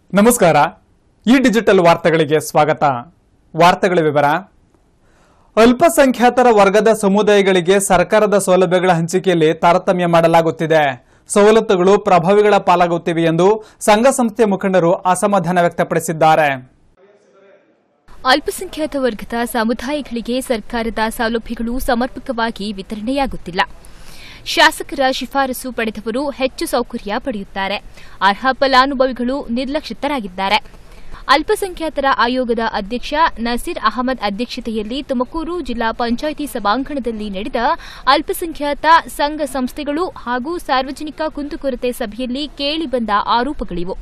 ನಮಸ್ಕಾರ ಈ ಡಿಜಿಟಲ್ ವಾರ್ತೆಗಳಿಗೆ ಸ್ವಾಗತ ವಾರ್ತೆಗಳ ವಿವರ ಅಲ್ಪಸಂಖ್ಯಾತರ ವರ್ಗದ ಸಮುದಾಯಗಳಿಗೆ ಸರ್ಕಾರದ ಸೌಲಭ್ಯಗಳ ಹಂಚಿಕೆಯಲ್ಲಿ ತಾರತಮ್ಯ ಮಾಡಲಾಗುತ್ತಿದೆ ಸವಲತ್ತುಗಳು ಪ್ರಭಾವಿಗಳ ಪಾಲಾಗುತ್ತಿವೆ ಎಂದು ಸಂಘ ಸಂಸ್ಥೆ ಮುಖಂಡರು ಅಸಮಾಧಾನ ವ್ಯಕ್ತಪಡಿಸಿದ್ದಾರೆ ಅಲ್ಪಸಂಖ್ಯಾತ ವರ್ಗದ ಸಮುದಾಯಗಳಿಗೆ ಸರ್ಕಾರದ ಸೌಲಭ್ಯಗಳು ಸಮರ್ಪಕವಾಗಿ ವಿತರಣೆಯಾಗುತ್ತಿಲ್ಲ ಶಾಸಕರ ಶಿಫಾರಸು ಪಡೆದವರು ಹೆಚ್ಚು ಸೌಕರ್ಯ ಪಡೆಯುತ್ತಾರೆ ಅರ್ಹ ಫಲಾನುಭವಿಗಳು ನಿರ್ಲಕ್ಷಿತರಾಗಿದ್ದಾರೆ ಅಲ್ಪಸಂಖ್ಯಾತರ ಆಯೋಗದ ಅಧ್ಯಕ್ಷ ನಸೀರ್ ಅಹಮದ್ ಅಧ್ಯಕ್ಷತೆಯಲ್ಲಿ ತುಮಕೂರು ಜಿಲ್ಲಾ ಪಂಚಾಯಿತಿ ಸಭಾಂಗಣದಲ್ಲಿ ನಡೆದ ಅಲ್ಪಸಂಖ್ಯಾತ ಸಂಘ ಸಂಸ್ಥೆಗಳು ಹಾಗೂ ಸಾರ್ವಜನಿಕ ಕುಂದುಕೊರತೆ ಸಭೆಯಲ್ಲಿ ಕೇಳಿಬಂದ ಆರೋಪಗಳಿವು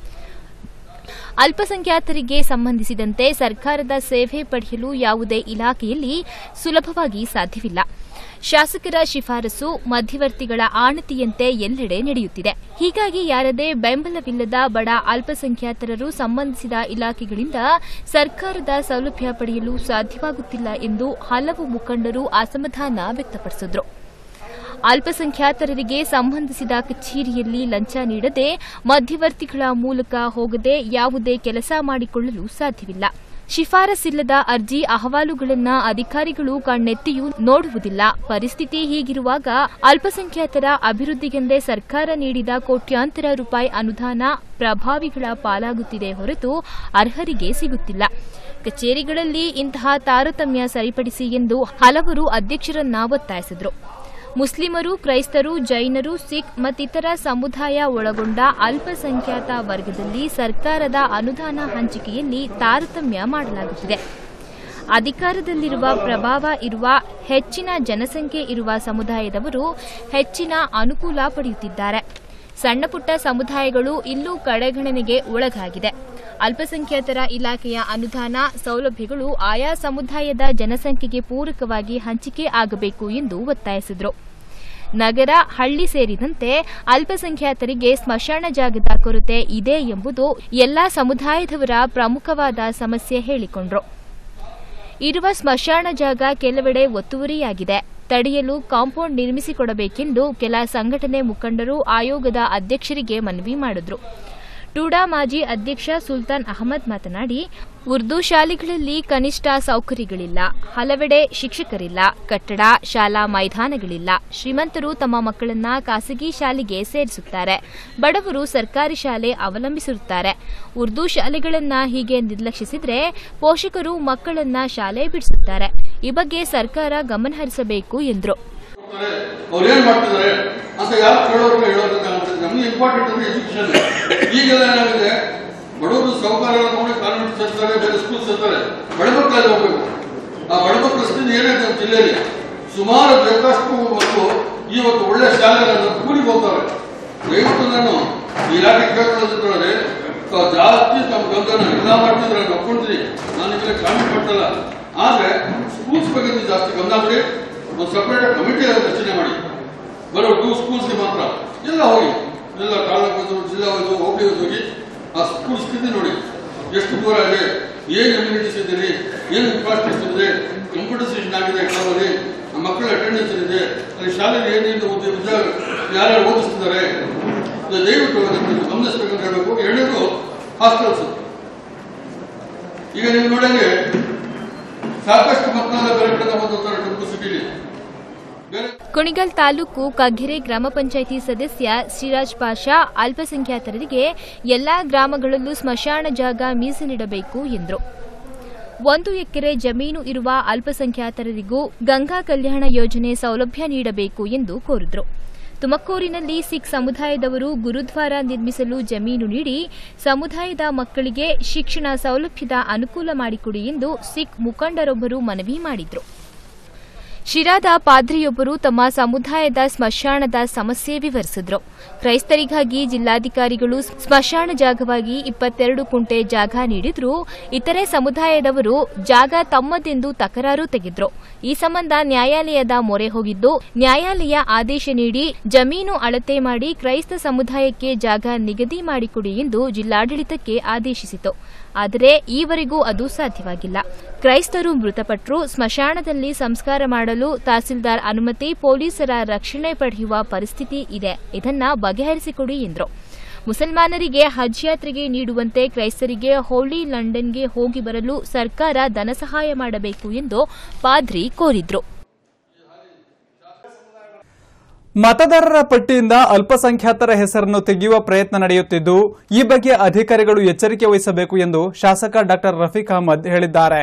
ಅಲ್ಪಸಂಖ್ಯಾತರಿಗೆ ಸಂಬಂಧಿಸಿದಂತೆ ಸರ್ಕಾರದ ಸೇವೆ ಪಡೆಯಲು ಯಾವುದೇ ಇಲಾಖೆಯಲ್ಲಿ ಸುಲಭವಾಗಿ ಸಾಧ್ಯವಿಲ್ಲ ಶಾಸಕರ ಶಿಫಾರಸು ಮಧ್ಯವರ್ತಿಗಳ ಆಣತಿಯಂತೆ ಎಲ್ಲೆಡೆ ನಡೆಯುತ್ತಿದೆ ಹೀಗಾಗಿ ಯಾರದೇ ಬೆಂಬಲವಿಲ್ಲದ ಬಡ ಅಲ್ಪಸಂಖ್ಯಾತರರು ಸಂಬಂಧಿಸಿದ ಇಲಾಖೆಗಳಿಂದ ಸರ್ಕಾರದ ಸೌಲಭ್ಯ ಪಡೆಯಲು ಸಾಧ್ಯವಾಗುತ್ತಿಲ್ಲ ಎಂದು ಹಲವು ಮುಖಂಡರು ಅಸಮಾಧಾನ ವ್ಯಕ್ತಪಡಿಸಿದರು ಅಲ್ಪಸಂಖ್ಯಾತರರಿಗೆ ಸಂಬಂಧಿಸಿದ ಕಚೇರಿಯಲ್ಲಿ ಲಂಚ ನೀಡದೆ ಮಧ್ಯವರ್ತಿಗಳ ಮೂಲಕ ಹೋಗದೆ ಯಾವುದೇ ಕೆಲಸ ಮಾಡಿಕೊಳ್ಳಲು ಸಾಧ್ಯವಿಲ್ಲ ಶಿಫಾರಸಿಲ್ಲದ ಅರ್ಜಿ ಅಹವಾಲುಗಳನ್ನು ಅಧಿಕಾರಿಗಳು ಕಣ್ಣೆತ್ತಿಯೂ ನೋಡುವುದಿಲ್ಲ ಪರಿಸ್ಥಿತಿ ಹೀಗಿರುವಾಗ ಅಲ್ಪಸಂಖ್ಯಾತರ ಅಭಿವೃದ್ಧಿಗೆಂದೇ ಸರ್ಕಾರ ನೀಡಿದ ಕೋಟ್ಯಾಂತರ ರೂಪಾಯಿ ಅನುದಾನ ಪ್ರಭಾವಿಗಳ ಪಾಲಾಗುತ್ತಿದೆ ಹೊರತು ಅರ್ಹರಿಗೆ ಸಿಗುತ್ತಿಲ್ಲ ಕಚೇರಿಗಳಲ್ಲಿ ಇಂತಹ ತಾರತಮ್ಯ ಸರಿಪಡಿಸಿ ಎಂದು ಹಲವರು ಅಧ್ಯಕ್ಷರನ್ನ ಒತ್ತಾಯಿಸಿದರು ಮುಸ್ಲಿಮರು ಕ್ರೈಸ್ತರು ಜೈನರು ಸಿಖ್ ಮತ್ತಿತರ ಸಮುದಾಯ ಒಳಗೊಂಡ ಅಲ್ಪಸಂಖ್ಯಾತ ವರ್ಗದಲ್ಲಿ ಸರ್ಕಾರದ ಅನುದಾನ ಹಂಚಿಕೆಯಲ್ಲಿ ತಾರತಮ್ಯ ಮಾಡಲಾಗುತ್ತಿದೆ ಅಧಿಕಾರದಲ್ಲಿರುವ ಪ್ರಭಾವ ಇರುವ ಹೆಚ್ಚಿನ ಜನಸಂಖ್ಯೆ ಇರುವ ಸಮುದಾಯದವರು ಹೆಚ್ಚಿನ ಅನುಕೂಲ ಪಡೆಯುತ್ತಿದ್ದಾರೆ ಸಣ್ಣಪುಟ್ಟ ಸಮುದಾಯಗಳು ಇಲ್ಲೂ ಕಡೆಗಣನೆಗೆ ಒಳಗಾಗಿದೆ ಅಲ್ಪಸಂಖ್ಯಾತರ ಇಲಾಖೆಯ ಅನುದಾನ ಸೌಲಭ್ಯಗಳು ಆಯಾ ಸಮುದಾಯದ ಜನಸಂಖ್ಯೆಗೆ ಪೂರಕವಾಗಿ ಹಂಚಿಕೆ ಆಗಬೇಕು ಎಂದು ಒತ್ತಾಯಿಸಿದರು ನಗರ ಹಳ್ಳಿ ಸೇರಿದಂತೆ ಅಲ್ಪಸಂಖ್ಯಾತರಿಗೆ ಸ್ಮಶಾನ ಜಾಗದ ಕೊರತೆ ಇದೆ ಎಂಬುದು ಎಲ್ಲಾ ಸಮುದಾಯದವರ ಪ್ರಮುಖವಾದ ಸಮಸ್ಯೆ ಹೇಳಿಕೊಂಡರು ಇರುವ ಸ್ಮಶಾನ ಜಾಗ ಕೆಲವೆಡೆ ಒತ್ತುವರಿಯಾಗಿದೆ ತಡೆಯಲು ಕಾಂಪೌಂಡ್ ನಿರ್ಮಿಸಿಕೊಡಬೇಕೆಂದು ಕೆಲ ಸಂಘಟನೆ ಮುಖಂಡರು ಆಯೋಗದ ಅಧ್ಯಕ್ಷರಿಗೆ ಮನವಿ ಮಾಡಿದ್ರು ಟೂಡಾ ಮಾಜಿ ಅಧ್ಯಕ್ಷ ಸುಲ್ತಾನ್ ಅಹಮದ್ ಮಾತನಾಡಿ ಉರ್ದು ಶಾಲೆಗಳಲ್ಲಿ ಕನಿಷ್ಠ ಸೌಕರ್ಯಗಳಿಲ್ಲ ಹಲವೆಡೆ ಶಿಕ್ಷಕರಿಲ್ಲ ಕಟ್ಟಡ ಶಾಲಾ ಮೈದಾನಗಳಿಲ್ಲ ಶ್ರೀಮಂತರು ತಮ್ಮ ಮಕ್ಕಳನ್ನ ಖಾಸಗಿ ಶಾಲೆಗೆ ಸೇರಿಸುತ್ತಾರೆ ಬಡವರು ಸರ್ಕಾರಿ ಶಾಲೆ ಅವಲಂಬಿಸಿರುತ್ತಾರೆ ಉರ್ದು ಶಾಲೆಗಳನ್ನ ಹೀಗೆ ನಿರ್ಲಕ್ಷಿಸಿದ್ರೆ ಪೋಷಕರು ಮಕ್ಕಳನ್ನ ಶಾಲೆ ಬಿಡಿಸುತ್ತಾರೆ ಈ ಬಗ್ಗೆ ಸರ್ಕಾರ ಗಮನಹರಿಸಬೇಕು ಎಂದರು ಅವ್ರು ಏನ್ ಮಾಡ್ತಿದ್ದಾರೆ ಅಂತ ಯಾರು ಕೇಳೋರು ಹೇಳೋರು ನಮ್ಗೆ ಇಂಪಾರ್ಟೆಂಟ್ ಅಂದ್ರೆ ಎಜುಕೇಶನ್ ಈಗೆಲ್ಲ ಏನಾಗಿದೆ ಬಡವರು ಸೌಕರ್ಯ ನೋಡಿ ಕಾನ್ವೆಂಟ್ ಸೇರ್ತಾರೆ ಬೇರೆ ಸ್ಕೂಲ್ ಸೇರ್ತಾರೆ ಬಡಮಕ್ಕಳಲ್ಲಿ ಹೋಗ್ಬೇಕು ಆ ಬಡಮಕ್ಕಳ ಸ್ಥಿತಿ ಏನಿದೆ ನಮ್ಮ ಜಿಲ್ಲೆಯಲ್ಲಿ ಸುಮಾರು ಬೇಕಾಷ್ಟು ಮಕ್ಕಳು ಇವತ್ತು ಒಳ್ಳೆ ಶಾಲೆಗಳನ್ನು ಕೂಡಿ ಹೋಗ್ತಾರೆ ದಯವಿಟ್ಟು ನಾನು ಇಲಾಖೆ ಕೇಳ್ಕೊಳ್ಳೋದಿದ್ರೆ ಜಾಸ್ತಿ ತಮ್ಮ ಗಮನ ಎಲ್ಲ ಮಾಡ್ತಿದ್ರೆ ನಾನು ಒಪ್ಕೊಳ್ತೀನಿ ನಾನು ಇದಕ್ಕೆ ಕಾಮೆಂಟ್ ಮಾಡ್ತಲ್ಲ ಆದ್ರೆ ಸ್ಕೂಲ್ಸ್ ಬಗ್ಗೆ ನೀವು ಜಾಸ್ತಿ ಗಮನ ಕೊಡಿ ಒಂದು ಸಪರೇಟ್ ಕಮಿಟಿ ರಚನೆ ಮಾಡಿ ಬರೋ ಟೂ ಸ್ಕೂಲ್ಸ್ಗೆ ಮಾತ್ರ ಎಲ್ಲ ಹೋಗಿ ಎಲ್ಲ ತಾಲೂಕು ಹೋದ್ರು, ಜಿಲ್ಲಾ ಹೋಯ್ತು ಹೋಬಳಿ ಹೋಗಿ ಆ ಸ್ಕೂಲ್ ಸ್ಥಿತಿ ನೋಡಿ ಎಷ್ಟು ದೂರ ಇದೆ ಏನು ಅಮ್ಯುನಿಟೀಸ್ ಇದ್ದೀರಿ ಏನು ಇನ್ಫ್ರಾಸ್ಟ್ರಕ್ಚರ್ ಇದೆ ಕಂಪ್ಯೂಟರ್ಸೇಷನ್ ಆಗಿದೆ ಕೆಲವಲ್ಲಿ ಆ ಮಕ್ಕಳ ಅಟೆಂಡೆನ್ಸ್ ಇದೆ ಅಲ್ಲಿ ಶಾಲೆಯಲ್ಲಿ ಏನೇನು ಉದ್ಯೋಗ ಉದ್ಯೋಗ ಯಾರ್ಯಾರು ಓದಿಸ್ತಿದ್ದಾರೆ ಇದು ದಯವಿಟ್ಟು ಅದನ್ನು ಗಮನಿಸಬೇಕಂತ ಹೇಳಬೇಕು ಎರಡನೇದು ಹಾಸ್ಟೆಲ್ಸ್ ಈಗ ನೀವು ನೋಡಂಗೆ ಸಾಕಷ್ಟು ಮಕ್ಕಳೆಲ್ಲ ಬೇರೆ ಕಡೆ ಓದುತ್ತಾರೆ ಟೆಂಪಲ್ ಸಿಟಿಲಿ ಬೇರೆ ಕುಣಿಗಲ್ ತಾಲೂಕು ಕಗ್ಗೆರೆ ಗ್ರಾಮ ಪಂಚಾಯಿತಿ ಸದಸ್ಯ ಶ್ರೀರಾಜ್ ಪಾಷಾ ಅಲ್ಪಸಂಖ್ಯಾತರಿಗೆ ಎಲ್ಲಾ ಗ್ರಾಮಗಳಲ್ಲೂ ಸ್ಮಶಾನ ಜಾಗ ಮೀಸಲಿಡಬೇಕು ಎಂದರು ಒಂದು ಎಕರೆ ಜಮೀನು ಇರುವ ಅಲ್ಪಸಂಖ್ಯಾತರಿಗೂ ಗಂಗಾ ಕಲ್ಯಾಣ ಯೋಜನೆ ಸೌಲಭ್ಯ ನೀಡಬೇಕು ಎಂದು ಕೋರಿದರು ತುಮಕೂರಿನಲ್ಲಿ ಸಿಖ್ ಸಮುದಾಯದವರು ಗುರುದ್ವಾರ ನಿರ್ಮಿಸಲು ಜಮೀನು ನೀಡಿ ಸಮುದಾಯದ ಮಕ್ಕಳಿಗೆ ಶಿಕ್ಷಣ ಸೌಲಭ್ಯದ ಅನುಕೂಲ ಮಾಡಿಕೊಡಿ ಎಂದು ಸಿಖ್ ಮುಖಂಡರೊಬ್ಬರು ಮನವಿ ಮಾಡಿದರು ಶಿರಾದ ಪಾದ್ರಿಯೊಬ್ಬರು ತಮ್ಮ ಸಮುದಾಯದ ಸ್ಮಶಾನದ ಸಮಸ್ಯೆ ವಿವರಿಸಿದ್ರು ಕ್ರೈಸ್ತರಿಗಾಗಿ ಜಿಲ್ಲಾಧಿಕಾರಿಗಳು ಸ್ಮಶಾನ ಜಾಗವಾಗಿ ಇಪ್ಪತ್ತೆರಡು ಕುಂಟೆ ಜಾಗ ನೀಡಿದ್ರು ಇತರೆ ಸಮುದಾಯದವರು ಜಾಗ ತಮ್ಮದೆಂದು ತಕರಾರು ತೆಗೆದ್ರು ಈ ಸಂಬಂಧ ನ್ಯಾಯಾಲಯದ ಮೊರೆ ಹೋಗಿದ್ದು ನ್ಯಾಯಾಲಯ ಆದೇಶ ನೀಡಿ ಜಮೀನು ಅಳತೆ ಮಾಡಿ ಕ್ರೈಸ್ತ ಸಮುದಾಯಕ್ಕೆ ಜಾಗ ನಿಗದಿ ಮಾಡಿಕೊಡಿ ಎಂದು ಜಿಲ್ಲಾಡಳಿತಕ್ಕೆ ಆದೇಶಿಸಿತು ಆದರೆ ಈವರೆಗೂ ಅದು ಸಾಧ್ಯವಾಗಿಲ್ಲ ಕ್ರೈಸ್ತರು ಮೃತಪಟ್ಟರು ಸ್ಮಶಾನದಲ್ಲಿ ಸಂಸ್ಕಾರ ಮಾಡಲು ತಹಸೀಲ್ದಾರ್ ಅನುಮತಿ ಪೊಲೀಸರ ರಕ್ಷಣೆ ಪಡೆಯುವ ಪರಿಸ್ಥಿತಿ ಇದೆ ಇದನ್ನ ಬಗೆಹರಿಸಿಕೊಡಿ ಎಂದರು ಮುಸಲ್ಮಾನರಿಗೆ ಹಜ್ ಯಾತ್ರೆಗೆ ನೀಡುವಂತೆ ಕ್ರೈಸ್ತರಿಗೆ ಹೋಲಿ ಲಂಡನ್ಗೆ ಹೋಗಿ ಬರಲು ಸರ್ಕಾರ ಧನಸಹಾಯ ಮಾಡಬೇಕು ಎಂದು ಪಾದ್ರಿ ಕೋರಿದ್ರು ಮತದಾರರ ಪಟ್ಟಿಯಿಂದ ಅಲ್ಪಸಂಖ್ಯಾತರ ಹೆಸರನ್ನು ತೆಗೆಯುವ ಪ್ರಯತ್ನ ನಡೆಯುತ್ತಿದ್ದು ಈ ಬಗ್ಗೆ ಅಧಿಕಾರಿಗಳು ಎಚ್ಚರಿಕೆ ವಹಿಸಬೇಕು ಎಂದು ಶಾಸಕ ಡಾ ರಫೀಕ್ ಅಹಮದ್ ಹೇಳಿದ್ದಾರೆ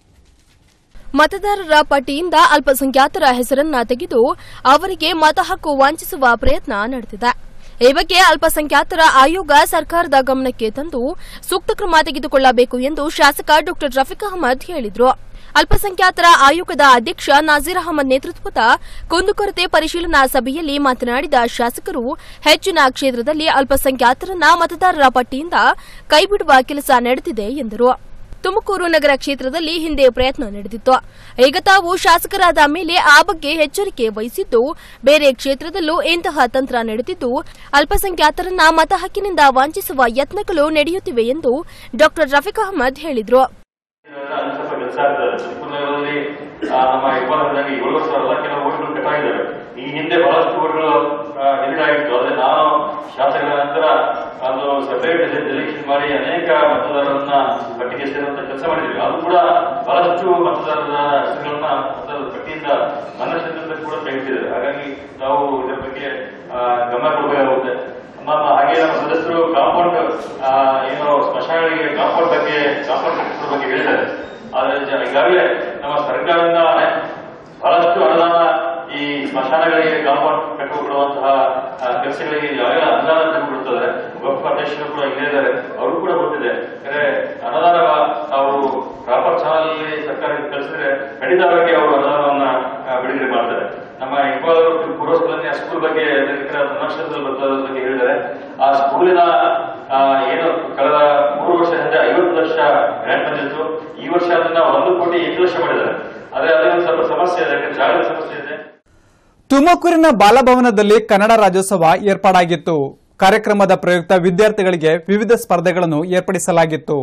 ಮತದಾರರ ಪಟ್ಟಿಯಿಂದ ಅಲ್ಪಸಂಖ್ಯಾತರ ಹೆಸರನ್ನ ತೆಗೆದು ಅವರಿಗೆ ಮತ ಹಕ್ಕು ವಂಚಿಸುವ ಪ್ರಯತ್ನ ನಡೆದಿದೆ ಈ ಬಗ್ಗೆ ಅಲ್ಪಸಂಖ್ಯಾತರ ಆಯೋಗ ಸರ್ಕಾರದ ಗಮನಕ್ಕೆ ತಂದು ಸೂಕ್ತ ಕ್ರಮ ತೆಗೆದುಕೊಳ್ಳಬೇಕು ಎಂದು ಶಾಸಕ ಡಾ ರಫೀಕ್ ಅಹಮದ್ ಹೇಳಿದರು ಅಲ್ಪಸಂಖ್ಯಾತರ ಆಯೋಗದ ಅಧ್ಯಕ್ಷ ನಾಜೀರ್ ಅಹಮದ್ ನೇತೃತ್ವದ ಕುಂದುಕೊರತೆ ಪರಿಶೀಲನಾ ಸಭೆಯಲ್ಲಿ ಮಾತನಾಡಿದ ಶಾಸಕರು ಹೆಚ್ಚಿನ ಕ್ಷೇತ್ರದಲ್ಲಿ ಅಲ್ಪಸಂಖ್ಯಾತರನ್ನ ಮತದಾರರ ಪಟ್ಟಿಯಿಂದ ಕೈಬಿಡುವ ಕೆಲಸ ನಡೆದಿದೆ ಎಂದರು ತುಮಕೂರು ನಗರ ಕ್ಷೇತ್ರದಲ್ಲಿ ಹಿಂದೆ ಪ್ರಯತ್ನ ನಡೆದಿತ್ತು ಈಗ ತಾವು ಶಾಸಕರಾದ ಮೇಲೆ ಆ ಬಗ್ಗೆ ಎಚ್ಚರಿಕೆ ವಹಿಸಿದ್ದು ಬೇರೆ ಕ್ಷೇತ್ರದಲ್ಲೂ ಇಂತಹ ತಂತ್ರ ನಡೆದಿದ್ದು ಅಲ್ಪಸಂಖ್ಯಾತರನ್ನ ಮತ ಹಕ್ಕಿನಿಂದ ವಂಚಿಸುವ ಯತ್ನಗಳು ನಡೆಯುತ್ತಿವೆ ಎಂದು ಡಾ ರಫೀಕ್ ಅಹಮದ್ ಹೇಳಿದರು ಅಲ್ಲಿ ಸ್ವಲ್ಪ ಕೆಲಸ ಆಗ್ತದೆ ಚಿಕ್ಕಮಗಳೂರಲ್ಲಿ ನಮ್ಮ ಹೆಬ್ಬಾಳದಲ್ಲಿ ಏಳು ವರ್ಷ ಅಲ್ಲ ಕೆಲವು ಓಟ್ಗಳು ಕಟ್ಟಾಗಿದ್ದಾವೆ ಈ ಹಿಂದೆ ಬಹಳಷ್ಟು ಓಟ್ಗಳು ಡಿಲೀಟ್ ಆಗಿತ್ತು ಆದ್ರೆ ನಾನು ಶಾಸಕರ ನಂತರ ಒಂದು ಸೆಪರೇಟ್ ಎಲೆಕ್ಷನ್ ಮಾಡಿ ಅನೇಕ ಮತದಾರರನ್ನ ಪಟ್ಟಿಗೆ ಸೇರುವಂತ ಕೆಲಸ ಮಾಡಿದ್ವಿ ಅದು ಕೂಡ ಬಹಳಷ್ಟು ಮತದಾರರ ಹೆಸರುಗಳನ್ನ ಮತದಾರರ ಪಟ್ಟಿಯಿಂದ ನನ್ನ ಕ್ಷೇತ್ರದಲ್ಲಿ ಕೂಡ ತೆಗೆದಿದ್ದಾರೆ ಹಾಗಾಗಿ ನಾವು ಇದರ ಬಗ್ಗೆ ಆ, ಗಮನ ಕೊಡಬೇಕಾಗುತ್ತೆ ನಮ್ಮ ಹಾಗೆ ನಮ್ಮ ಸದಸ್ಯರು ಕಾಂಪೌಂಡ್ ಏನು ಸ್ಮಶಾನಗಳಿಗೆ ಕಾಂಪೌಂಡ್ ಬಗ್ಗೆ ಕಾಂಪೌಂಡ್ ಕಟ್ಟಿಸುವ ಬಗ್ಗೆ ಹೇಳಿದ್ದಾರೆ ಆದ್ರೆ ಜ- ಈಗಾಗಲೇ ನಮ್ಮ ಸರ್ಕಾರದಿಂದ ಬಹಳಷ್ಟು ಅನುದಾನ ಈ ಸ್ಮಶಾನಗಳಿಗೆ ಕಾಂಪೌಂಡ್ ಕಟ್ಟಿಕೊಡುವಂತಹ ಕೆಲಸಗಳಿಗೆ ಈಗಾಗಲೇ ಅನುದಾನ ತೆಗೆದುಕೊಡುತ್ತದೆ ವಕ್ಫ್ ಅಧ್ಯಕ್ಷರು ಕೂಡ ಇಲ್ಲೇ ಇದ್ದಾರೆ ಅವರು ಕೂಡ ಗೊತ್ತಿದೆ ಯಾಕಂದ್ರೆ ಅನುದಾನ ತಾವು ಪ್ರಾಪರ್ ಚಾನಲ್ ಸರ್ಕಾರಕ್ಕೆ ಕಳಿಸಿದ್ರೆ ಖಂಡಿತವಾಗಿ ಅವರು ಅನುದಾನವನ್ನ ಆ, ಬಿಡುಗಡೆ ಮಾಡ್ತಾರೆ ನಮ್ಮ ಇಕ್ಬಾಲ್ ಪೂರ್ವಸ್ಕಲನ್ಯ ಸ್ಕೂಲ್ ಬಗ್ಗೆ ನಕ್ಷತ್ರದಲ್ಲಿ ಬರ್ತದ ಬಗ್ಗೆ ಹೇಳಿದ್ದಾರೆ ಆ ಸ್ಕೂಲಿನ ಆ, ಏನು ಕಳೆದ ಮೂರು ವರ್ಷ ಹಿಂದೆ ಐವತ್ತು ಲಕ್ಷ ಗ್ರಾಂಟ್ ಬಂದಿತ್ತು ಈ ವರ್ಷ ಅದನ್ನ ಒಂದು ಕೋಟಿ ಎಂಟು ಲಕ್ಷ ಮಾಡಿದ್ದಾರೆ ಆದ್ರೆ ಅದೇ ಒಂದು ಸ್ವಲ್ಪ ಸಮಸ್ಯೆ ಇದೆ ಯಾಕಂದ್ರೆ ಜಾಗದ ಸಮಸ್ಯೆ ಇದೆ ತುಮಕೂರಿನ ಬಾಲಭವನದಲ್ಲಿ ಕನ್ನಡ ರಾಜ್ಯೋತ್ಸವ ಏರ್ಪಾಡಾಗಿತ್ತು ಕಾರ್ಯಕ್ರಮದ ಪ್ರಯುಕ್ತ ವಿದ್ಯಾರ್ಥಿಗಳಿಗೆ ವಿವಿಧ ಸ್ಪರ್ಧೆಗಳನ್ನು ಏರ್ಪಡಿಸಲಾಗಿತ್ತು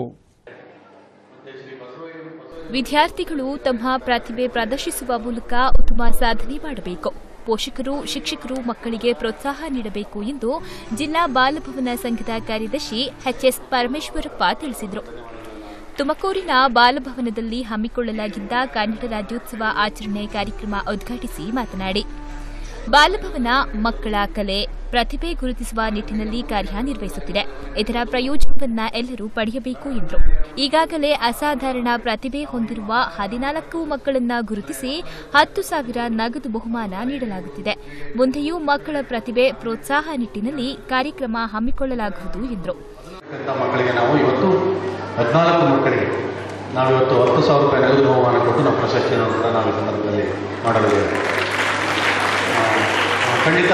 ವಿದ್ಯಾರ್ಥಿಗಳು ತಮ್ಮ ಪ್ರತಿಭೆ ಪ್ರದರ್ಶಿಸುವ ಮೂಲಕ ಉತ್ತಮ ಸಾಧನೆ ಮಾಡಬೇಕು ಪೋಷಕರು ಶಿಕ್ಷಕರು ಮಕ್ಕಳಿಗೆ ಪ್ರೋತ್ಸಾಹ ನೀಡಬೇಕು ಎಂದು ಜಿಲ್ಲಾ ಬಾಲಭವನ ಸಂಘದ ಕಾರ್ಯದರ್ಶಿ ಎಚ್ಎಸ್ ಪರಮೇಶ್ವರಪ್ಪ ತಿಳಿಸಿದರು ತುಮಕೂರಿನ ಬಾಲಭವನದಲ್ಲಿ ಹಮ್ಮಿಕೊಳ್ಳಲಾಗಿದ್ದ ಕನ್ನಡ ರಾಜ್ಯೋತ್ಸವ ಆಚರಣೆ ಕಾರ್ಯಕ್ರಮ ಉದ್ಘಾಟಿಸಿ ಮಾತನಾಡಿ ಬಾಲಭವನ ಮಕ್ಕಳ ಕಲೆ ಪ್ರತಿಭೆ ಗುರುತಿಸುವ ನಿಟ್ಟಿನಲ್ಲಿ ಕಾರ್ಯನಿರ್ವಹಿಸುತ್ತಿದೆ ಇದರ ಪ್ರಯೋಜನವನ್ನ ಎಲ್ಲರೂ ಪಡೆಯಬೇಕು ಎಂದರು ಈಗಾಗಲೇ ಅಸಾಧಾರಣ ಪ್ರತಿಭೆ ಹೊಂದಿರುವ ಹದಿನಾಲ್ಕು ಮಕ್ಕಳನ್ನ ಗುರುತಿಸಿ ಹತ್ತು ಸಾವಿರ ನಗದು ಬಹುಮಾನ ನೀಡಲಾಗುತ್ತಿದೆ ಮುಂದೆಯೂ ಮಕ್ಕಳ ಪ್ರತಿಭೆ ಪ್ರೋತ್ಸಾಹ ನಿಟ್ಟಿನಲ್ಲಿ ಕಾರ್ಯಕ್ರಮ ಹಮ್ಮಿಕೊಳ್ಳಲಾಗುವುದು ಎಂದರು ಅಂತ ಮಕ್ಕಳಿಗೆ ನಾವು ಇವತ್ತು ಹದಿನಾಲ್ಕು ಮಕ್ಕಳಿಗೆ ನಾವು ಇವತ್ತು ಹತ್ತು ಸಾವಿರ ರೂಪಾಯಿ ನಗದು ಬಹುಮಾನ ಕೊಟ್ಟು ನಾವು ಪ್ರಶಸ್ತಿಯನ್ನು ಕೂಡ ನಾವು ಈ ಸಂದರ್ಭದಲ್ಲಿ ಮಾಡಲಿದ್ದೇವೆ ಆ, ಆ, ಖಂಡಿತ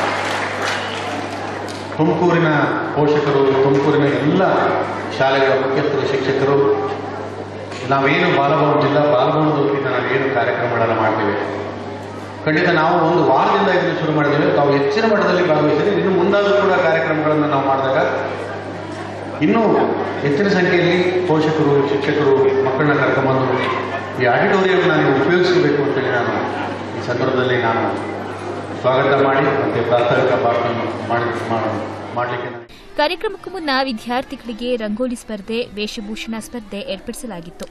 ತುಮಕೂರಿನ ಪೋಷಕರು ತುಮಕೂರಿನ ಎಲ್ಲ ಶಾಲೆಗಳ ಮುಖ್ಯಸ್ಥರು ಶಿಕ್ಷಕರು ನಾವೇನು ಬಾಲಭವನ ಜಿಲ್ಲಾ ಬಾಲಭವನದ ವತಿಯಿಂದ ನಾವೇನು ಕಾರ್ಯಕ್ರಮಗಳನ್ನು ಮಾಡ್ತೇವೆ ಖಂಡಿತ ನಾವು ಒಂದು ವಾರದಿಂದ ಇದನ್ನು ಶುರು ಮಾಡಿದ್ದೇವೆ ತಾವು ಹೆಚ್ಚಿನ ಮಟ್ಟದಲ್ಲಿ ಭಾಗವಹಿಸಿದ್ರೆ ಇನ್ನು ಮುಂದಾದರೂ ಕೂಡ ಕಾರ್ಯಕ್ರಮಗಳನ್ನು ನಾವು ಮಾಡಿದಾಗ ಇನ್ನೂ ಹೆಚ್ಚಿನ ಸಂಖ್ಯೆಯಲ್ಲಿ ಪೋಷಕರು ಶಿಕ್ಷಕರು ಮಕ್ಕಳನ್ನ ಕರ್ಕೊಂಬಂದು ಈ ಆಡಿಟೋರಿಯಂನ ನೀವು ಉಪಯೋಗಿಸಬೇಕು ಅಂತೇಳಿ ನಾನು ಈ ಸಂದರ್ಭದಲ್ಲಿ ನಾನು ಸ್ವಾಗತ ಮಾಡಿ ಮತ್ತು ಪ್ರಾಸ್ತಾವಿಕ ಭಾಷೆಯನ್ನು ಮಾಡಿ ಮಾಡ- ಮಾಡಲಿಕ್ಕೆ ನಾನು ಕಾರ್ಯಕ್ರಮಕ್ಕೂ ಮುನ್ನ ವಿದ್ಯಾರ್ಥಿಗಳಿಗೆ ರಂಗೋಲಿ ಸ್ಪರ್ಧೆ ವೇಷಭೂಷಣ ಸ್ಪರ್ಧೆ ಏರ್ಪಡಿಸಲಾಗಿತ್ತು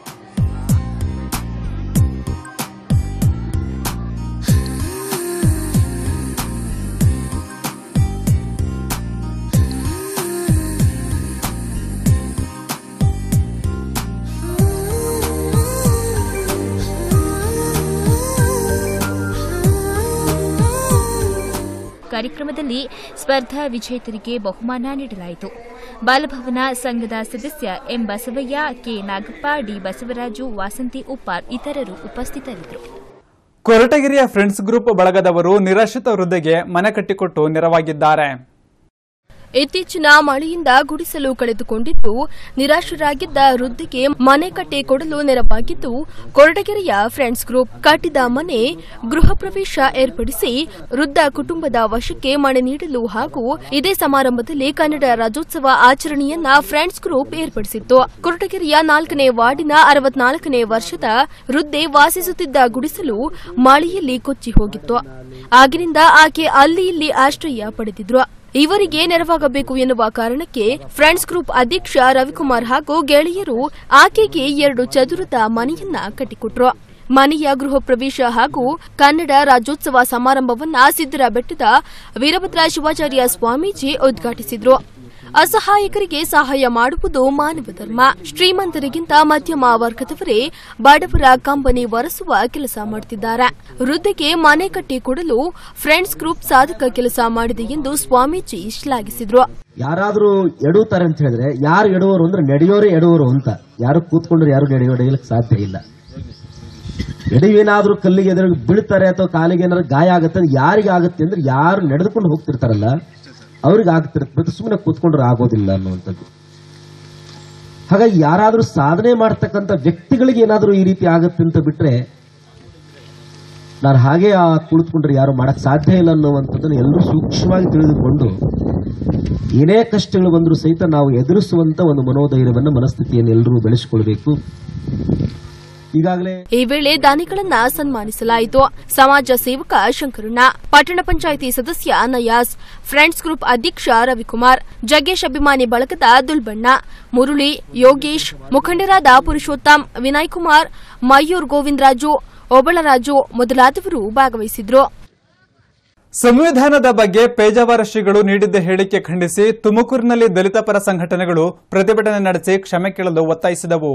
ಕಾರ್ಯಕ್ರಮದಲ್ಲಿ ಸ್ಪರ್ಧಾ ವಿಜೇತರಿಗೆ ಬಹುಮಾನ ನೀಡಲಾಯಿತು ಬಾಲಭವನ ಸಂಘದ ಸದಸ್ಯ M Basavaiah K Nagappa D Basavaraju Vasanthi Uppar ಇತರರು ಉಪಸ್ಥಿತರಿದ್ದರು ಕೊರಟಗೆರೆಯ ಫ್ರೆಂಡ್ಸ್ ಗ್ರೂಪ್ ಬಳಗದವರು ನಿರಾಶ್ರಿತ ವೃದ್ಧೆಗೆ ಮನೆ ಕಟ್ಟಿಕೊಟ್ಟು ನೆರವಾಗಿದ್ದಾರೆ ಇತ್ತೀಚಿನ ಮಳೆಯಿಂದ ಗುಡಿಸಲು ಕಳೆದುಕೊಂಡಿದ್ದು ನಿರಾಶರಾಗಿದ್ದ ವೃದ್ಧಿಗೆ ಮನೆ ಕಟ್ಟಿ ಕೊಡಲು ನೆರವಾಗಿದ್ದು ಕೊರಟಗೆರೆಯ ಫ್ರೆಂಡ್ಸ್ ಗ್ರೂಪ್ ಕಟ್ಟಿದ ಮನೆ ಗೃಹ ಪ್ರವೇಶ ಏರ್ಪಡಿಸಿ ವೃದ್ಧ ಕುಟುಂಬದ ವಶಕ್ಕೆ ಮನೆ ನೀಡಲು ಹಾಗೂ ಇದೇ ಸಮಾರಂಭದಲ್ಲಿ ಕನ್ನಡ ರಾಜ್ಯೋತ್ಸವ ಆಚರಣೆಯನ್ನ ಫ್ರೆಂಡ್ಸ್ ಗ್ರೂಪ್ ಏರ್ಪಡಿಸಿತ್ತು ಕೊರಟಗೆರೆಯ ನಾಲ್ಕನೇ ವಾರ್ಡಿನ ಅರವತ್ನಾಲ್ಕನೇ ವರ್ಷದ ವೃದ್ಧೆ ವಾಸಿಸುತ್ತಿದ್ದ ಗುಡಿಸಲು ಮಳೆಯಲ್ಲಿ ಕೊಚ್ಚಿ ಹೋಗಿತ್ತು ಆಗಿನಿಂದ ಆಕೆ ಅಲ್ಲಿ ಇಲ್ಲಿ ಆಶ್ರಯ ಪಡೆದಿದ್ರು ಇವರಿಗೆ ನೆರವಾಗಬೇಕು ಎನ್ನುವ ಕಾರಣಕ್ಕೆ ಫ್ರೆಂಡ್ಸ್ ಗ್ರೂಪ್ ಅಧ್ಯಕ್ಷ ರವಿಕುಮಾರ್ ಹಾಗೂ ಗೆಳೆಯರು ಆಕೆಗೆ ಎರಡು ಚದುರದ ಮನೆಯನ್ನ ಕಟ್ಟಿಕೊಟ್ರು ಮನೆಯ ಗೃಹ ಪ್ರವೇಶ ಹಾಗೂ ಕನ್ನಡ ರಾಜ್ಯೋತ್ಸವ ಸಮಾರಂಭವನ್ನ ಸಿದ್ದರ ಬೆಟ್ಟದ ವೀರಭದ್ರ ಶಿವಾಚಾರ್ಯ ಸ್ವಾಮೀಜಿ ಉದ್ಘಾಟಿಸಿದ್ರು ಅಸಹಾಯಕರಿಗೆ ಸಹಾಯ ಮಾಡುವುದು ಮಾನವ ಧರ್ಮ ಶ್ರೀಮಂತರಿಗಿಂತ ಮಧ್ಯಮ ವರ್ಗದವರೇ ಬಡವರ ಕಂಬನಿ ಒರೆಸುವ ಕೆಲಸ ಮಾಡುತ್ತಿದ್ದಾರೆ ವೃದ್ಧೆಗೆ ಮನೆ ಕಟ್ಟಿ ಕೊಡಲು ಫ್ರೆಂಡ್ಸ್ ಗ್ರೂಪ್ ಸಾಧಕ ಕೆಲಸ ಮಾಡಿದೆ ಎಂದು ಸ್ವಾಮೀಜಿ ಶ್ಲಾಘಿಸಿದ್ರು ಯಾರಾದ್ರೂ ಎಡುತ್ತಾರೆ ಅಂತ ಹೇಳಿದ್ರೆ ಯಾರು ಎಡುವರು ಅಂದ್ರೆ ನಡೆಯೋರೇ ಎಡುವರು ಅಂತ ಯಾರು ಕೂತ್ಕೊಂಡ್ರೆ ಯಾರು ನಡೆಯೋ ನಡೆಯಲಿಕ್ಕೆ ಸಾಧ್ಯ ಇಲ್ಲ ಎಡವೇನಾದ್ರೂ ಕಲ್ಲಿಗೆ ಎದುರು ಬೀಳ್ತಾರೆ ಅಥವಾ ಕಾಲಿಗೆ ಏನಾದ್ರು ಗಾಯ ಆಗುತ್ತೆ ಅಂದ್ರೆ ಯಾರಿಗೆ ಆಗುತ್ತೆ ಅಂದ್ರೆ ಯಾರು ನಡೆದುಕೊಂಡು ಹೋಗ್ತಿರ್ತಾರಲ್ಲ ಅವ್ರಿಗೆ ಆಗ್ತಿರುತ್ತೆ ಸುಮ್ಮನೆ ಕೂತ್ಕೊಂಡ್ರೆ ಆಗೋದಿಲ್ಲ ಅನ್ನುವಂಥದ್ದು ಹಾಗಾಗಿ ಯಾರಾದ್ರೂ ಸಾಧನೆ ಮಾಡ್ತಕ್ಕಂಥ ವ್ಯಕ್ತಿಗಳಿಗೆ ಏನಾದ್ರೂ ಈ ರೀತಿ ಆಗುತ್ತೆ ಅಂತ ಬಿಟ್ರೆ ನಾನು ಹಾಗೆ ಆ ಕುಳಿತುಕೊಂಡ್ರೆ ಯಾರು ಮಾಡಕ್ ಸಾಧ್ಯ ಇಲ್ಲ ಅನ್ನುವಂಥದ್ದನ್ನು ಎಲ್ಲರೂ ಸೂಕ್ಷ್ಮವಾಗಿ ತಿಳಿದುಕೊಂಡು ಏನೇ ಕಷ್ಟಗಳು ಬಂದರೂ ಸಹಿತ ನಾವು ಎದುರಿಸುವಂತ ಒಂದು ಮನೋಧೈರ್ಯವನ್ನು ಮನಸ್ಥಿತಿಯನ್ನು ಎಲ್ಲರೂ ಬೆಳೆಸಿಕೊಳ್ಬೇಕು ಈಗಾಗಲೇ ಈ ವೇಳೆ ದಾನಿಗಳನ್ನ ಸನ್ಮಾನಿಸಲಾಯಿತು ಸಮಾಜ ಸೇವಕ ಶಂಕರಣ್ಣ ಪಟ್ಟಣ ಪಂಚಾಯಿತಿ ಸದಸ್ಯ ನಯಾಸ್ ಫ್ರೆಂಡ್ಸ್ ಗ್ರೂಪ್ ಅಧ್ಯಕ್ಷ ರವಿಕುಮಾರ್ ಜಗ್ಗೇಶ್ ಅಭಿಮಾನಿ ಬಳಗದ ದುಲ್ಬಣ್ಣ ಮುರುಳಿ ಯೋಗೇಶ್ ಮುಖಂಡರಾದ ಪುರುಷೋತ್ತಮ್ ವಿನಯ್ ಕುಮಾರ್ ಮಯೂರ್ ಗೋವಿಂದರಾಜು ಒಬಳರಾಜು ಮೊದಲಾದವರು ಭಾಗವಹಿಸಿದ್ರು ಸಂವಿಧಾನದ ಬಗ್ಗೆ ಪೇಜಾವರ ಶ್ರೀಗಳು ನೀಡಿದ್ದ ಹೇಳಿಕೆ ಖಂಡಿಸಿ ತುಮಕೂರಿನಲ್ಲಿ ದಲಿತ ಪರ ಸಂಘಟನೆಗಳು ಪ್ರತಿಭಟನೆ ನಡೆಸಿ ಕ್ಷಮೆ ಕೇಳಲು ಒತ್ತಾಯಿಸಿದವು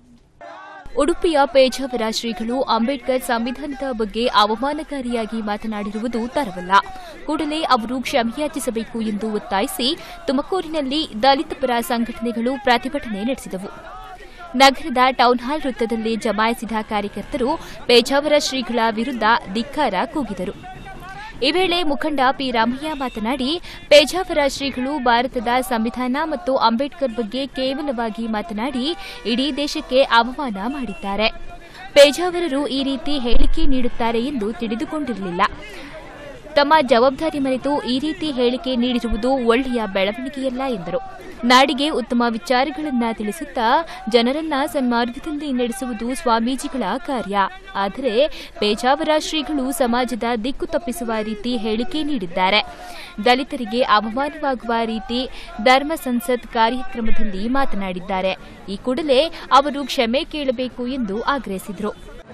ಉಡುಪಿಯ ಪೇಜಾವರ ಶ್ರೀಗಳು ಅಂಬೇಡ್ಕರ್ ಸಂವಿಧಾನದ ಬಗ್ಗೆ ಅವಮಾನಕಾರಿಯಾಗಿ ಮಾತನಾಡಿರುವುದು ತರವಲ್ಲ ಕೂಡಲೇ ಅವರು ಕ್ಷಮೆಯಾಚಿಸಬೇಕು ಎಂದು ಒತ್ತಾಯಿಸಿ ತುಮಕೂರಿನಲ್ಲಿ ದಲಿತ ಪರ ಸಂಘಟನೆಗಳು ಪ್ರತಿಭಟನೆ ನಡೆಸಿದವು ನಗರದ ಟೌನ್ ಹಾಲ್ ವೃತ್ತದಲ್ಲಿ ಜಮಾಯಿಸಿದ ಕಾರ್ಯಕರ್ತರು ಪೇಜಾವರ ಶ್ರೀಗಳ ವಿರುದ್ಧ ಧಿಕ್ಕಾರ ಕೂಗಿದರು ಈ ವೇಳೆ ಮುಖಂಡ ಪಿ ರಾಮಯ್ಯ ಮಾತನಾಡಿ ಪೇಜಾವರ ಶ್ರೀಗಳು ಭಾರತದ ಸಂವಿಧಾನ ಮತ್ತು ಅಂಬೇಡ್ಕರ್ ಬಗ್ಗೆ ಕೇವಲವಾಗಿ ಮಾತನಾಡಿ ಇಡೀ ದೇಶಕ್ಕೆ ಅವಮಾನ ಮಾಡಿದ್ದಾರೆ ಪೇಜಾವರರು ಈ ರೀತಿ ಹೇಳಿಕೆ ನೀಡುತ್ತಾರೆ ಎಂದು ತಿಳಿದುಕೊಂಡಿರಲಿಲ್ಲ ತಮ್ಮ ಜವಾಬ್ದಾರಿ ಮರೆತು ಈ ರೀತಿ ಹೇಳಿಕೆ ನೀಡಿರುವುದು ಒಳ್ಳೆಯ ಬೆಳವಣಿಗೆಯಲ್ಲ ಎಂದರು ನಾಡಿಗೆ ಉತ್ತಮ ವಿಚಾರಗಳನ್ನ ತಿಳಿಸುತ್ತಾ ಜನರನ್ನ ಸನ್ಮಾರ್ಗದಲ್ಲಿ ನಡೆಸುವುದು ಸ್ವಾಮೀಜಿಗಳ ಕಾರ್ಯ ಆದರೆ ಪೇಜಾವರ ಶ್ರೀಗಳು ಸಮಾಜದ ದಿಕ್ಕು ತಪ್ಪಿಸುವ ರೀತಿ ಹೇಳಿಕೆ ನೀಡಿದ್ದಾರೆ ದಲಿತರಿಗೆ ಅವಮಾನವಾಗುವ ರೀತಿ ಧರ್ಮ ಸಂಸತ್ ಕಾರ್ಯಕ್ರಮದಲ್ಲಿ ಮಾತನಾಡಿದ್ದಾರೆ ಈ ಕೂಡಲೇ ಅವರು ಕ್ಷಮೆ ಕೇಳಬೇಕು ಎಂದು ಆಗ್ರಹಿಸಿದರು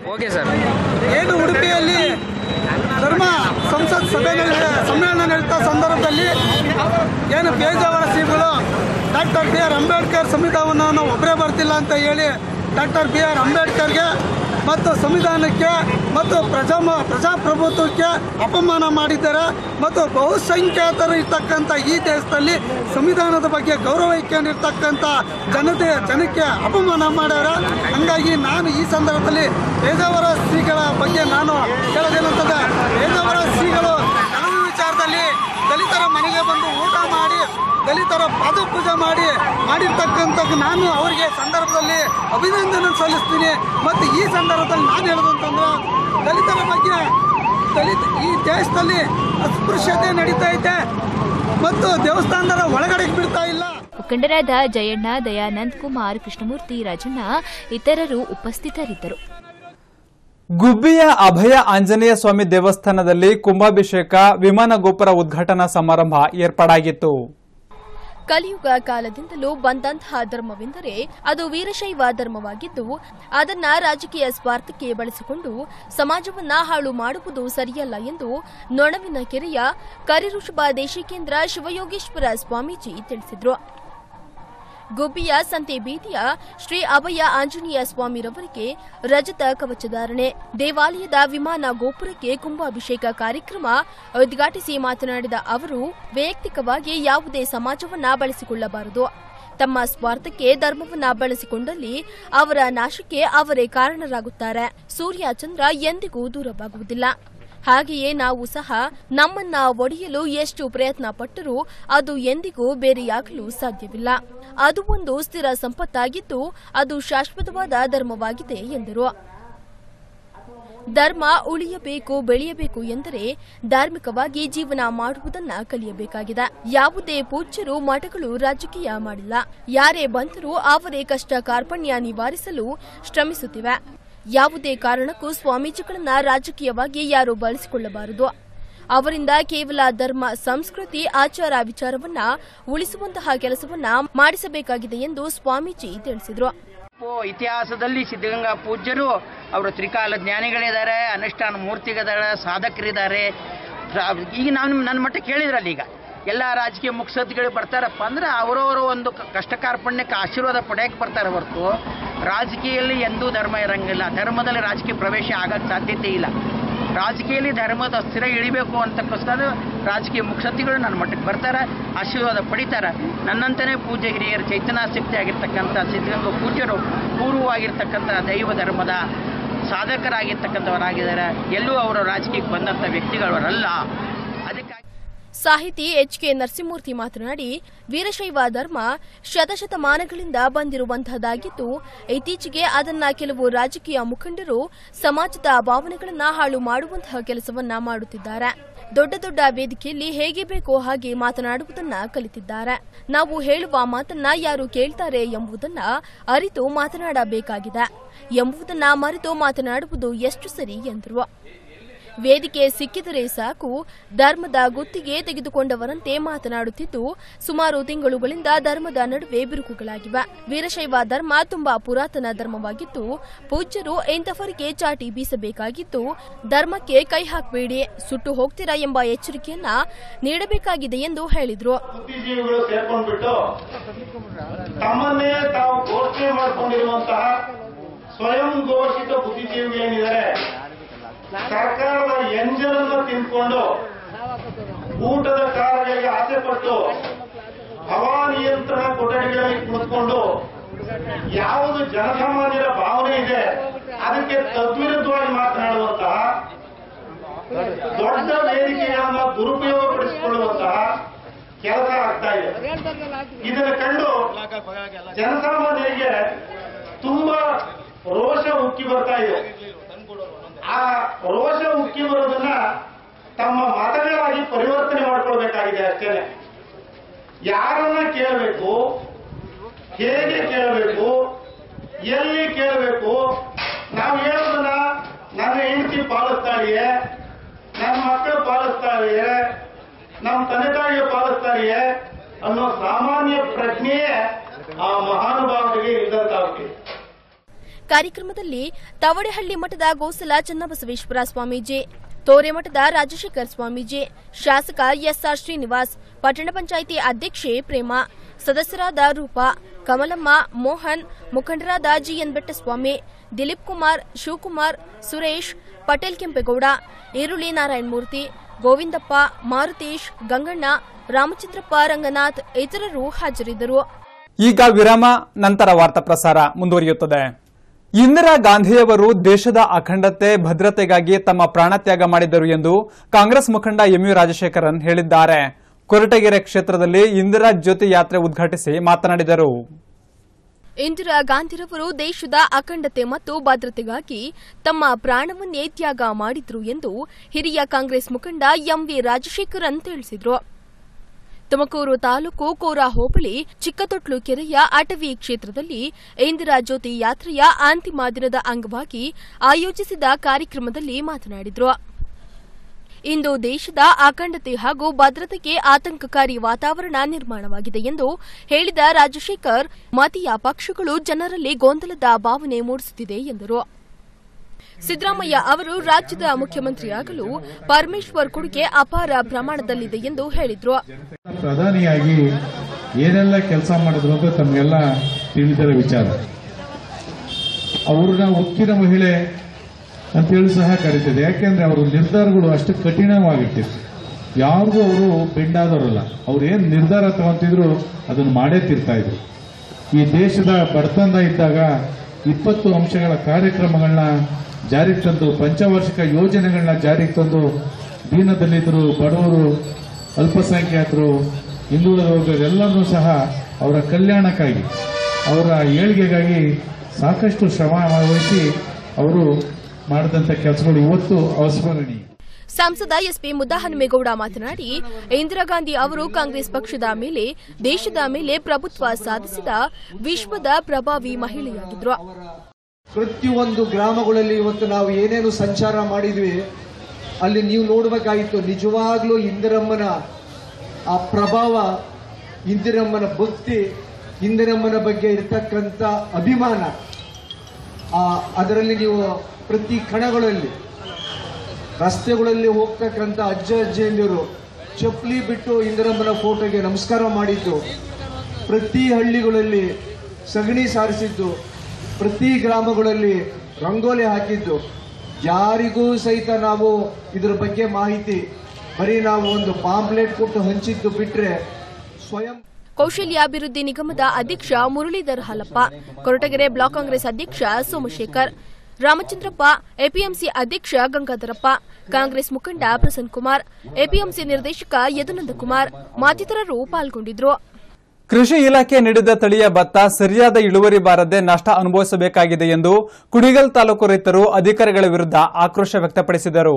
ಏನು ಉಡುಪಿಯಲ್ಲಿ ಧರ್ಮ ಸಂಸತ್ ಸಭೆ ನಡೆ- ಸಮ್ಮೇಳನ ನಡೆದ ಸಂದರ್ಭದಲ್ಲಿ ಏನು ಪೇಜಾವರ ಶ್ರೀಗಳು ಡಾಕ್ಟರ್ ಬಿ ಆರ್ ಅಂಬೇಡ್ಕರ್ ಸಂವಿಧಾನವನ್ನು ಒಬ್ಬರೇ ಬರ್ತಿಲ್ಲ ಅಂತ ಹೇಳಿ ಡಾಕ್ಟರ್ ಬಿ ಆರ್ ಅಂಬೇಡ್ಕರ್ಗೆ ಮತ್ತು ಸಂವಿಧಾನಕ್ಕೆ ಮತ್ತು ಪ್ರಜಾಮ ಪ್ರಜಾಪ್ರಭುತ್ವಕ್ಕೆ ಅಪಮಾನ ಮಾಡಿದ್ದಾರೆ ಮತ್ತು ಬಹುಸಂಖ್ಯಾತರು ಇರ್ತಕ್ಕಂಥ ಈ ದೇಶದಲ್ಲಿ ಸಂವಿಧಾನದ ಬಗ್ಗೆ ಗೌರವ ಇಟ್ಕೊಂಡಿರ್ತಕ್ಕಂಥ ಜನತೆ ಜನಕ್ಕೆ ಅಪಮಾನ ಮಾಡ್ಯಾರ ಹಂಗಾಗಿ ನಾನು ಈ ಸಂದರ್ಭದಲ್ಲಿ ಪೇಜಾವರ ಶ್ರೀಗಳ ಬಗ್ಗೆ ನಾನು ಹೇಳೋದೇನಂತಂದ್ರೆ ಪೇಜಾವರ ಶ್ರೀಗಳು ಹಲವು ವಿಚಾರದಲ್ಲಿ ದಲಿತರ ಮನೆಗೆ ಬಂದು ಊಟ ಮಾಡಿ ದಲಿತರ ಪಾದಪೂಜೆ ಮಾಡಿ ಮಾಡಿರ್ತಕ್ಕಂಥ ನಾನು ಅವರಿಗೆ ಸಂದರ್ಭದಲ್ಲಿ ಅಭಿನಂದನೆ ಸಲ್ಲಿಸ್ತೀನಿ ಮತ್ತು ಈ ಸಂದರ್ಭದಲ್ಲಿ ನಾನು ಹೇಳೋದಂತಂದ್ರೆ ದಲಿತರ ಬಗ್ಗೆ ದಲಿತ ಈ ದೇಶದಲ್ಲಿ ಅಸ್ಪೃಶ್ಯತೆ ನಡೀತಾ ಐತೆ ಮತ್ತು ದೇವಸ್ಥಾನದ ಒಳಗಡೆ ಬಿಡ್ತಾ ಇಲ್ಲ ಮುಖಂಡರಾದ ಜಯಣ್ಣ ದಯಾನಂದ್ ಕುಮಾರ್ ಕೃಷ್ಣಮೂರ್ತಿ ರಾಜಣ್ಣ ಇತರರು ಉಪಸ್ಥಿತರಿದ್ದರು ಗುಬ್ಬಿಯ ಅಭಯ ಆಂಜನೇಯ ಸ್ವಾಮಿ ದೇವಸ್ಥಾನದಲ್ಲಿ ಕುಂಭಾಭಿಷೇಕ ವಿಮಾನ ಗೋಪುರ ಉದ್ಘಾಟನಾ ಸಮಾರಂಭ ಏರ್ಪಾಡಾಗಿತ್ತು ಕಲಿಯುಗ ಕಾಲದಿಂದಲೂ ಬಂದಂತಹ ಧರ್ಮವೆಂದರೆ ಅದು ವೀರಶೈವ ಧರ್ಮವಾಗಿದ್ದು ಅದನ್ನ ರಾಜಕೀಯ ಸ್ವಾರ್ಥಕ್ಕೆ ಬಳಸಿಕೊಂಡು ಸಮಾಜವನ್ನ ಹಾಳು ಮಾಡುವುದು ಸರಿಯಲ್ಲ ಎಂದು ನೊಣವಿನ ಕೆರೆಯ ಕರಿಋಷಭ ದೇಶಿಕೇಂದ್ರ ಶಿವಯೋಗೇಶ್ವರ ಸ್ವಾಮೀಜಿ ತಿಳಿಸಿದರು ಗುಬ್ಬಿಯ ಸಂತೆ ಬೀದಿಯ ಶ್ರೀ ಅಭಯ ಆಂಜನೇಯ ಸ್ವಾಮಿರವರಿಗೆ ರಜತ ಕವಚಧಾರಣೆ ದೇವಾಲಯದ ವಿಮಾನ ಗೋಪುರಕ್ಕೆ ಕುಂಭಾಭಿಷೇಕ ಕಾರ್ಯಕ್ರಮ ಉದ್ಘಾಟಿಸಿ ಮಾತನಾಡಿದ ಅವರು ವೈಯಕ್ತಿಕವಾಗಿ ಯಾವುದೇ ಸಮಾಜವನ್ನ ಬಳಸಿಕೊಳ್ಳಬಾರದು ತಮ್ಮ ಸ್ವಾರ್ಥಕ್ಕೆ ಧರ್ಮವನ್ನ ಬಳಸಿಕೊಂಡಲ್ಲಿ ಅವರ ನಾಶಕ್ಕೆ ಅವರೇ ಕಾರಣರಾಗುತ್ತಾರೆ ಸೂರ್ಯ ಚಂದ್ರ ಎಂದಿಗೂ ದೂರವಾಗುವುದಿಲ್ಲ ಹಾಗೆಯೇ ನಾವು ಸಹ ನಮ್ಮನ್ನ ಒಡೆಯಲು ಎಷ್ಟು ಪ್ರಯತ್ನ ಪಟ್ಟರೂ ಅದು ಎಂದಿಗೂ ಬೇರೆಯಾಗಲು ಸಾಧ್ಯವಿಲ್ಲ ಅದು ಒಂದು ಸ್ಥಿರ ಸಂಪತ್ತಾಗಿದ್ದು ಅದು ಶಾಶ್ವತವಾದ ಧರ್ಮವಾಗಿದೆ ಎಂದರು ಧರ್ಮ ಉಳಿಯಬೇಕು ಬೆಳೆಯಬೇಕು ಎಂದರೆ ಧಾರ್ಮಿಕವಾಗಿ ಜೀವನ ಮಾಡುವುದನ್ನ ಕಲಿಯಬೇಕಾಗಿದೆ ಯಾವುದೇ ಪೂಜ್ಯರು ಮಠಗಳು ರಾಜಕೀಯ ಮಾಡಿಲ್ಲ ಯಾರೇ ಬಂದರೂ ಅವರೇ ಕಷ್ಟ ಕಾರ್ಪಣ್ಯ ನಿವಾರಿಸಲು ಶ್ರಮಿಸುತ್ತಿವೆ ಯಾವುದೇ ಕಾರಣಕ್ಕೂ ಸ್ವಾಮೀಜಿಗಳನ್ನ ರಾಜಕೀಯವಾಗಿ ಯಾರು ಬಳಸಿಕೊಳ್ಳಬಾರದು ಅವರಿಂದ ಕೇವಲ ಧರ್ಮ ಸಂಸ್ಕೃತಿ ಆಚಾರ ವಿಚಾರವನ್ನ ಉಳಿಸುವಂತಹ ಕೆಲಸವನ್ನ ಮಾಡಿಸಬೇಕಾಗಿದೆ ಎಂದು ಸ್ವಾಮೀಜಿ ತಿಳಿಸಿದರು ಓ, ಇತಿಹಾಸದಲ್ಲಿ ಸಿದ್ಧಗಂಗಾ ಪೂಜ್ಯರು ಅವರು ತ್ರಿಕಾಲ ಜ್ಞಾನಿಗಳಿದ್ದಾರೆ ಅನುಷ್ಠಾನ ಮೂರ್ತಿಗಳಿದ್ದಾರೆ ಸಾಧಕರಿದ್ದಾರೆ ರಾ- ಈಗ ನಾನು ನನ್ನ ಮಟ್ಟ ಕೇಳಿದ್ರಲ್ಲ ಈಗ ಎಲ್ಲ ರಾಜಕೀಯ ಮುಖ್ಯಸ್ಥಿಗಳು ಬರ್ತಾರಪ್ಪ ಅಂದ್ರೆ ಅವರವರ ಒಂದು ಕ- ಕಷ್ಟ ಕಾರ್ಪಣ್ಯಕ್ಕೆ ಆಶೀರ್ವಾದ ಪಡೆಯಕ್ಕೆ ಬರ್ತಾರೆ ಹೊರತು ರಾಜಕೀಯದಲ್ಲಿ ಎಂದೂ ಧರ್ಮ ಇರಂಗಿಲ್ಲ ಧರ್ಮದಲ್ಲಿ ರಾಜಕೀಯ ಪ್ರವೇಶ ಆಗಕ್ಕೆ ಸಾಧ್ಯತೆ ಇಲ್ಲ ರಾಜಕೀಯದಲ್ಲಿ ಧರ್ಮದ ಸ್ಥಿರ ಇಳಿಬೇಕು ಅಂತಕ್ಕೋಸ್ಕರ ರಾಜಕೀಯ ಮುಖ್ಯಸ್ಥಿಗಳು ನನ್ನ ಮಟ್ಟಕ್ಕೆ ಬರ್ತಾರೆ ಆಶೀರ್ವಾದ ಪಡಿತಾರೆ ನನ್ನಂತನೇ ಪೂಜ್ಯ ಹಿರಿಯರು ಚೈತನ್ಯಾಸಕ್ತಿ ಆಗಿರ್ತಕ್ಕಂಥ ಸಿದ್ಧಗಂಗಾ ಪೂಜ್ಯರು ಪೂರ್ವವಾಗಿರ್ತಕ್ಕಂಥ ದೈವ ಧರ್ಮದ ಸಾಧಕರಾಗಿರ್ತಕ್ಕಂಥವರಾಗಿದ್ದಾರೆ ಎಲ್ಲೂ ಅವರು ರಾಜಕೀಯಕ್ಕೆ ಬಂದಂಥ ವ್ಯಕ್ತಿಗಳವರಲ್ಲ ಅದಕ್ಕಾಗಿ ಸಾಹಿತಿ ಎಚ್ ಕೆ ನರಸಿಂಹಮೂರ್ತಿ ಮಾತನಾಡಿ ವೀರಶೈವ ಧರ್ಮ ಶತಶತಮಾನಗಳಿಂದ ಬಂದಿರುವಂತಹದ್ದಾಗಿದ್ದು ಇತ್ತೀಚೆಗೆ ಅದನ್ನ ಕೆಲವು ರಾಜಕೀಯ ಮುಖಂಡರು ಸಮಾಜದ ಭಾವನೆಗಳನ್ನ ಹಾಳು ಮಾಡುವಂತಹ ಕೆಲಸವನ್ನ ಮಾಡುತ್ತಿದ್ದಾರೆ ದೊಡ್ಡ ದೊಡ್ಡ ವೇದಿಕೆಯಲ್ಲಿ ಹೇಗೆ ಬೇಕೋ ಹಾಗೆ ಮಾತನಾಡುವುದನ್ನ ಕಲಿತಿದ್ದಾರೆ ನಾವು ಹೇಳುವ ಮಾತನ್ನ ಯಾರು ಕೇಳ್ತಾರೆ ಎಂಬುದನ್ನ ಅರಿತು ಮಾತನಾಡಬೇಕಾಗಿದೆ ಎಂಬುದನ್ನ ಮರೆತು ಮಾತನಾಡುವುದು ಎಷ್ಟು ಸರಿ ಎಂದರು ವೇದಿಕೆ ಸಿಕ್ಕಿದರೆ ಸಾಕು ಧರ್ಮದ ಗುತ್ತಿಗೆ ತೆಗೆದುಕೊಂಡವರಂತೆ ಮಾತನಾಡುತ್ತಿದ್ದು ಸುಮಾರು ತಿಂಗಳುಗಳಿಂದ ಧರ್ಮದ ನಡುವೆ ಬಿರುಕುಗಳಾಗಿವೆ ವೀರಶೈವ ಧರ್ಮ ತುಂಬಾ ಪುರಾತನ ಧರ್ಮವಾಗಿದ್ದು ಪೂಜ್ಯರು ಎಂತವರಿಗೆ ಚಾಟಿ ಬೀಸಬೇಕಾಗಿದ್ದು ಧರ್ಮಕ್ಕೆ ಕೈ ಹಾಕಬೇಡಿ ಸುಟ್ಟು ಹೋಗ್ತೀರಾ ಎಂಬ ಎಚ್ಚರಿಕೆಯನ್ನ ನೀಡಬೇಕಾಗಿದೆ ಎಂದು ಹೇಳಿದರು ಬುದ್ಧಿಜೀವಿಗಳು ಸೇರ್ಕೊಂಡ್ಬಿಟ್ಟು ತಮ್ಮನ್ನೇ ತಾವು ಘೋಷಣೆ ಮಾಡಿಕೊಂಡಿರುವಂತಹ ಸ್ವಯಂ ಘೋಷಿತ ಬುದ್ಧಿಜೀವಿಗಳೇನಿದ್ದಾರೆ ಸರ್ಕಾರದ ಎಂಜಲನ್ನು ತಿನ್ಕೊಂಡು ಊಟದ ಕಾರಗಳಿಗೆ ಆಸೆ ಪಟ್ಟು ಹವಾನಿಯಂತ್ರಣ ಕೊಠಡಿಗಳಲ್ಲಿ ಕುಳಿತುಕೊಂಡು ಯಾವುದು ಜನಸಾಮಾನ್ಯರ ಭಾವನೆ ಇದೆ ಅದಕ್ಕೆ ತದ್ವಿರುದ್ಧವಾಗಿ ಮಾತನಾಡುವಂತಹ ದೊಡ್ಡ ವೇದಿಕೆಗಳನ್ನ ದುರುಪಯೋಗಪಡಿಸಿಕೊಳ್ಳುವಂತಹ ಕೆಲಸ ಆಗ್ತಾ ಇದೆ ಇದನ್ನು ಕಂಡು ಜನಸಾಮಾನ್ಯರಿಗೆ ತುಂಬಾ ರೋಷ ಉಕ್ಕಿ ಬರ್ತಾ ಇದೆ ಆ ರೋಷ ಉಕ್ಕಿ ಬರೋದನ್ನ ತಮ್ಮ ಮತಗಳಾಗಿ ಪರಿವರ್ತನೆ ಮಾಡ್ಕೊಳ್ಬೇಕಾಗಿದೆ ಅಷ್ಟೇನೆ ಯಾರನ್ನ ಕೇಳಬೇಕು ಹೇಗೆ ಕೇಳಬೇಕು ಎಲ್ಲಿ ಕೇಳಬೇಕು ನಾವು ಹೇಳೋದನ್ನ ನನ್ನ ಹೆಂಡತಿ ಪಾಲಿಸ್ತಾಳೆಯೇ ನನ್ನ ಮಕ್ಕಳು ಪಾಲಿಸ್ತಾಳೆಯೇ ನಮ್ಮ ತಂದೆ ತಾಯಿಗೆ ಪಾಲಿಸ್ತಾರೆಯೇ ಅನ್ನೋ ಸಾಮಾನ್ಯ ಪ್ರಜ್ಞೆಯೇ ಆ ಮಹಾನುಭಾವರಿಗೆ ಇದ್ದಂತಾಗ್ತಿದೆ ಕಾರ್ಯಕ್ರಮದಲ್ಲಿ ತವಡೆಹಳ್ಳಿ ಮಠದ ಗೋಸಲ ಚನ್ನಬಸವೇಶ್ವರ ಸ್ವಾಮೀಜಿ ತೋರೆಮಠದ ರಾಜಶೇಖರ್ ಸ್ವಾಮೀಜಿ ಶಾಸಕ ಎಸ್ಆರ್ ಶ್ರೀನಿವಾಸ್ ಪಟ್ಟಣ ಪಂಚಾಯಿತಿ ಅಧ್ಯಕ್ಷೆ ಪ್ರೇಮ ಸದಸ್ಯರಾದ ರೂಪಾ ಕಮಲಮ್ಮ ಮೋಹನ್ ಮುಖಂಡರಾದ ಜಿಎನ್ ಬೆಟ್ಟಸ್ವಾಮಿ ದಿಲೀಪ್ ಕುಮಾರ್ ಶಿವಕುಮಾರ್ ಸುರೇಶ್ ಪಟೇಲ್ ಕೆಂಪೇಗೌಡ ಈರುಳ್ಳಿ ನಾರಾಯಣಮೂರ್ತಿ ಗೋವಿಂದಪ್ಪ ಮಾರುತೇಶ್ ಗಂಗಣ್ಣ ರಾಮಚಂದ್ರಪ್ಪ ರಂಗನಾಥ್ ಇತರರು ಹಾಜರಿದ್ದರು ಈಗ ವಿರಾಮ ನಂತರ ವಾರ್ತಾ ಪ್ರಸಾರ ಮುಂದುವರಿಯುತ್ತದೆ ಇಂದಿರಾ ಗಾಂಧಿಯವರು ದೇಶದ ಅಖಂಡತೆ ಭದ್ರತೆಗಾಗಿ ತಮ್ಮ ಪ್ರಾಣತ್ಯಾಗ ಮಾಡಿದರು ಎಂದು ಕಾಂಗ್ರೆಸ್ ಮುಖಂಡ ಎಂಯು ರಾಜಶೇಖರನ್ ಹೇಳಿದ್ದಾರೆ ಕೊರಟಗೆರೆ ಕ್ಷೇತ್ರದಲ್ಲಿ ಇಂದಿರಾ ಜ್ಯೋತಿ ಯಾತ್ರೆ ಉದ್ಘಾಟಿಸಿ ಮಾತನಾಡಿದರು ಇಂದಿರಾ ಗಾಂಧಿರವರು ದೇಶದ ಅಖಂಡತೆ ಮತ್ತು ಭದ್ರತೆಗಾಗಿ ತಮ್ಮ ಪ್ರಾಣವನ್ನೇ ತ್ಯಾಗ ಮಾಡಿದ್ರು ಎಂದು ಹಿರಿಯ ಕಾಂಗ್ರೆಸ್ ಮುಖಂಡ ಎಂವಿ ರಾಜಶೇಖರನ್ ತಿಳಿಸಿದರು ತುಮಕೂರು ತಾಲೂಕು ಕೋರಾ ಹೋಬಳಿ ಚಿಕ್ಕತೊಟ್ಲು ಕೆರೆಯ ಅಟವಿ ಕ್ಷೇತ್ರದಲ್ಲಿ ಇಂದಿರಾ ಜ್ಯೋತಿ ಯಾತ್ರೆಯ ಅಂತಿಮ ದಿನದ ಅಂಗವಾಗಿ ಆಯೋಜಿಸಿದ ಕಾರ್ಯಕ್ರಮದಲ್ಲಿ ಮಾತನಾಡಿದರು ಇಂದು ದೇಶದ ಅಖಂಡತೆ ಹಾಗೂ ಭದ್ರತೆಗೆ ಆತಂಕಕಾರಿ ವಾತಾವರಣ ನಿರ್ಮಾಣವಾಗಿದೆ ಎಂದು ಹೇಳಿದ ರಾಜಶೇಖರ್ ಮತೀಯ ಪಕ್ಷಗಳು ಜನರಲ್ಲಿ ಗೊಂದಲದ ಭಾವನೆ ಮೂಡಿಸುತ್ತಿದೆ ಎಂದರು ಸಿದ್ದರಾಮಯ್ಯ ಅವರು ರಾಜ್ಯದ ಮುಖ್ಯಮಂತ್ರಿಯಾಗಲು ಪರಮೇಶ್ವರ್ ಕೊಡುಗೆ ಅಪಾರ ಪ್ರಮಾಣದಲ್ಲಿದೆ ಎಂದು ಹೇಳಿದರು ಪ್ರಧಾನಿಯಾಗಿ ಏನೆಲ್ಲ ಕೆಲಸ ಮಾಡಿದ್ರು ಅಂತ ತಮಗೆಲ್ಲ ತಿಳಿದಿರೋ ವಿಚಾರ ಅವ್ರನ್ನ ಉಕ್ಕಿನ ಮಹಿಳೆ ಅಂತೇಳಿ ಸಹ ಕರೀತಿದೆ ಯಾಕೆಂದ್ರೆ ಅವರ ನಿರ್ಧಾರಗಳು ಅಷ್ಟು ಕಠಿಣವಾಗಿರ್ತಿತ್ತು ಯಾರಿಗೂ ಅವರು ಬೆಂಡಾದವರಲ್ಲ ಅವ್ರು ಏನ್ ನಿರ್ಧಾರ ತಗೊಂತಿದ್ರು ಅದನ್ನು ಮಾಡೇ ತೀರ್ತಾ ಇದ್ರು ಈ ದೇಶದ ಬಡತನ ಇದ್ದಾಗ ಇಪ್ಪತ್ತು ಅಂಶಗಳ ಕಾರ್ಯಕ್ರಮಗಳನ್ನ ಜಾರಿಗೆ ತಂದು ಪಂಚವಾರ್ಷಿಕ ಯೋಜನೆಗಳನ್ನ ಜಾರಿಗೆ ತಂದು ದೀನದಲ್ಲಿದ್ದರು ಬಡವರು ಅಲ್ಪಸಂಖ್ಯಾತರು ಹಿಂದುಳಿದ ವರ್ಗರೆಲ್ಲರನ್ನೂ ಸಹ ಅವರ ಕಲ್ಯಾಣಕ್ಕಾಗಿ ಅವರ ಏಳಿಗೆಗಾಗಿ ಸಾಕಷ್ಟು ಶ್ರಮ ವಹಿಸಿ ಅವರು ಮಾಡಿದಂಥ ಕೆಲಸಗಳು ಇವತ್ತು ಅವಿಸ್ಮರಣೀಯ ಸಂಸದ ಎಸ್ಪಿ ಮುದ್ದಹನುಮೇಗೌಡ ಮಾತನಾಡಿ ಇಂದಿರಾ ಗಾಂಧಿ ಅವರು ಕಾಂಗ್ರೆಸ್ ಪಕ್ಷದ ಮೇಲೆ ದೇಶದ ಮೇಲೆ ಪ್ರಭುತ್ವ ಸಾಧಿಸಿದ ವಿಶ್ವದ ಪ್ರಭಾವಿ ಮಹಿಳೆಯಾಗಿದ್ರು ಪ್ರತಿಯೊಂದು ಗ್ರಾಮಗಳಲ್ಲಿ ಇವತ್ತು ನಾವು ಏನೇನು ಸಂಚಾರ ಮಾಡಿದ್ವಿ ಅಲ್ಲಿ ನೀವು ನೋಡಬೇಕಾಗಿತ್ತು ನಿಜವಾಗ್ಲೂ ಇಂದಿರಮ್ಮನ ಆ ಪ್ರಭಾವ ಇಂದಿರಮ್ಮನ ಭಕ್ತಿ ಇಂದಿರಮ್ಮನ ಬಗ್ಗೆ ಇರ್ತಕ್ಕಂಥ ಅಭಿಮಾನ ಆ ಅದರಲ್ಲಿ ನೀವು ಪ್ರತಿ ಕಣಗಳಲ್ಲಿ ರಸ್ತೆಗಳಲ್ಲಿ ಹೋಗ್ತಕ್ಕಂಥ ಅಜ್ಜ ಅಜ್ಜಿಯಂದಿರು ಚಪ್ಪಲಿ ಬಿಟ್ಟು ಇಂದಿರಮ್ಮನ ಫೋಟೋಗೆ ನಮಸ್ಕಾರ ಮಾಡಿದ್ದು ಪ್ರತಿ ಹಳ್ಳಿಗಳಲ್ಲಿ ಸಗಣಿ ಸಾರಿಸಿದ್ದು ಪ್ರತಿ ಗ್ರಾಮಗಳಲ್ಲಿ ರಂಗೋಲಿ ಹಾಕಿದ್ದು ಯಾರಿಗೂ ಸಹಿತ ನಾವು ಇದರ ಬಗ್ಗೆ ಮಾಹಿತಿ ಬರೀ ನಾವು ಒಂದು ಪಾಂಪ್ಲೆಟ್ ಕೊಟ್ಟು ಹಂಚಿದ್ದು ಬಿಟ್ರೆ ಸ್ವಯಂ ಕೌಶಲ್ಯಾಭಿವೃದ್ಧಿ ನಿಗಮದ ಅಧ್ಯಕ್ಷ ಮುರಳೀಧರ್ ಹಾಲಪ್ಪ ಕೊರಟಗೆರೆ ಬ್ಲಾಕ್ ಕಾಂಗ್ರೆಸ್ ಅಧ್ಯಕ್ಷ ಸೋಮಶೇಖರ್ ರಾಮಚಂದ್ರಪ್ಪ ಎಪಿಎಂಸಿ ಅಧ್ಯಕ್ಷ ಗಂಗಾಧರಪ್ಪ ಕಾಂಗ್ರೆಸ್ ಮುಖಂಡ ಪ್ರಸನ್ನ ಕುಮಾರ್ ಎಪಿಎಂಸಿ ನಿರ್ದೇಶಕ ಯದುನಂದ ಕುಮಾರ್ ಮತ್ತಿತರರು ಪಾಲ್ಗೊಂಡಿದ್ರು ಕೃಷಿ ಇಲಾಖೆ ನೀಡಿದ ತಳಿಯ ಭತ್ತ ಸರಿಯಾದ ಇಳುವರಿ ಬಾರದೆ ನಷ್ಟ ಅನುಭವಿಸಬೇಕಾಗಿದೆ ಎಂದು ಕುಣಿಗಲ್ ತಾಲೂಕು ರೈತರು ಅಧಿಕಾರಿಗಳ ವಿರುದ್ಧ ಆಕ್ರೋಶ ವ್ಯಕ್ತಪಡಿಸಿದರು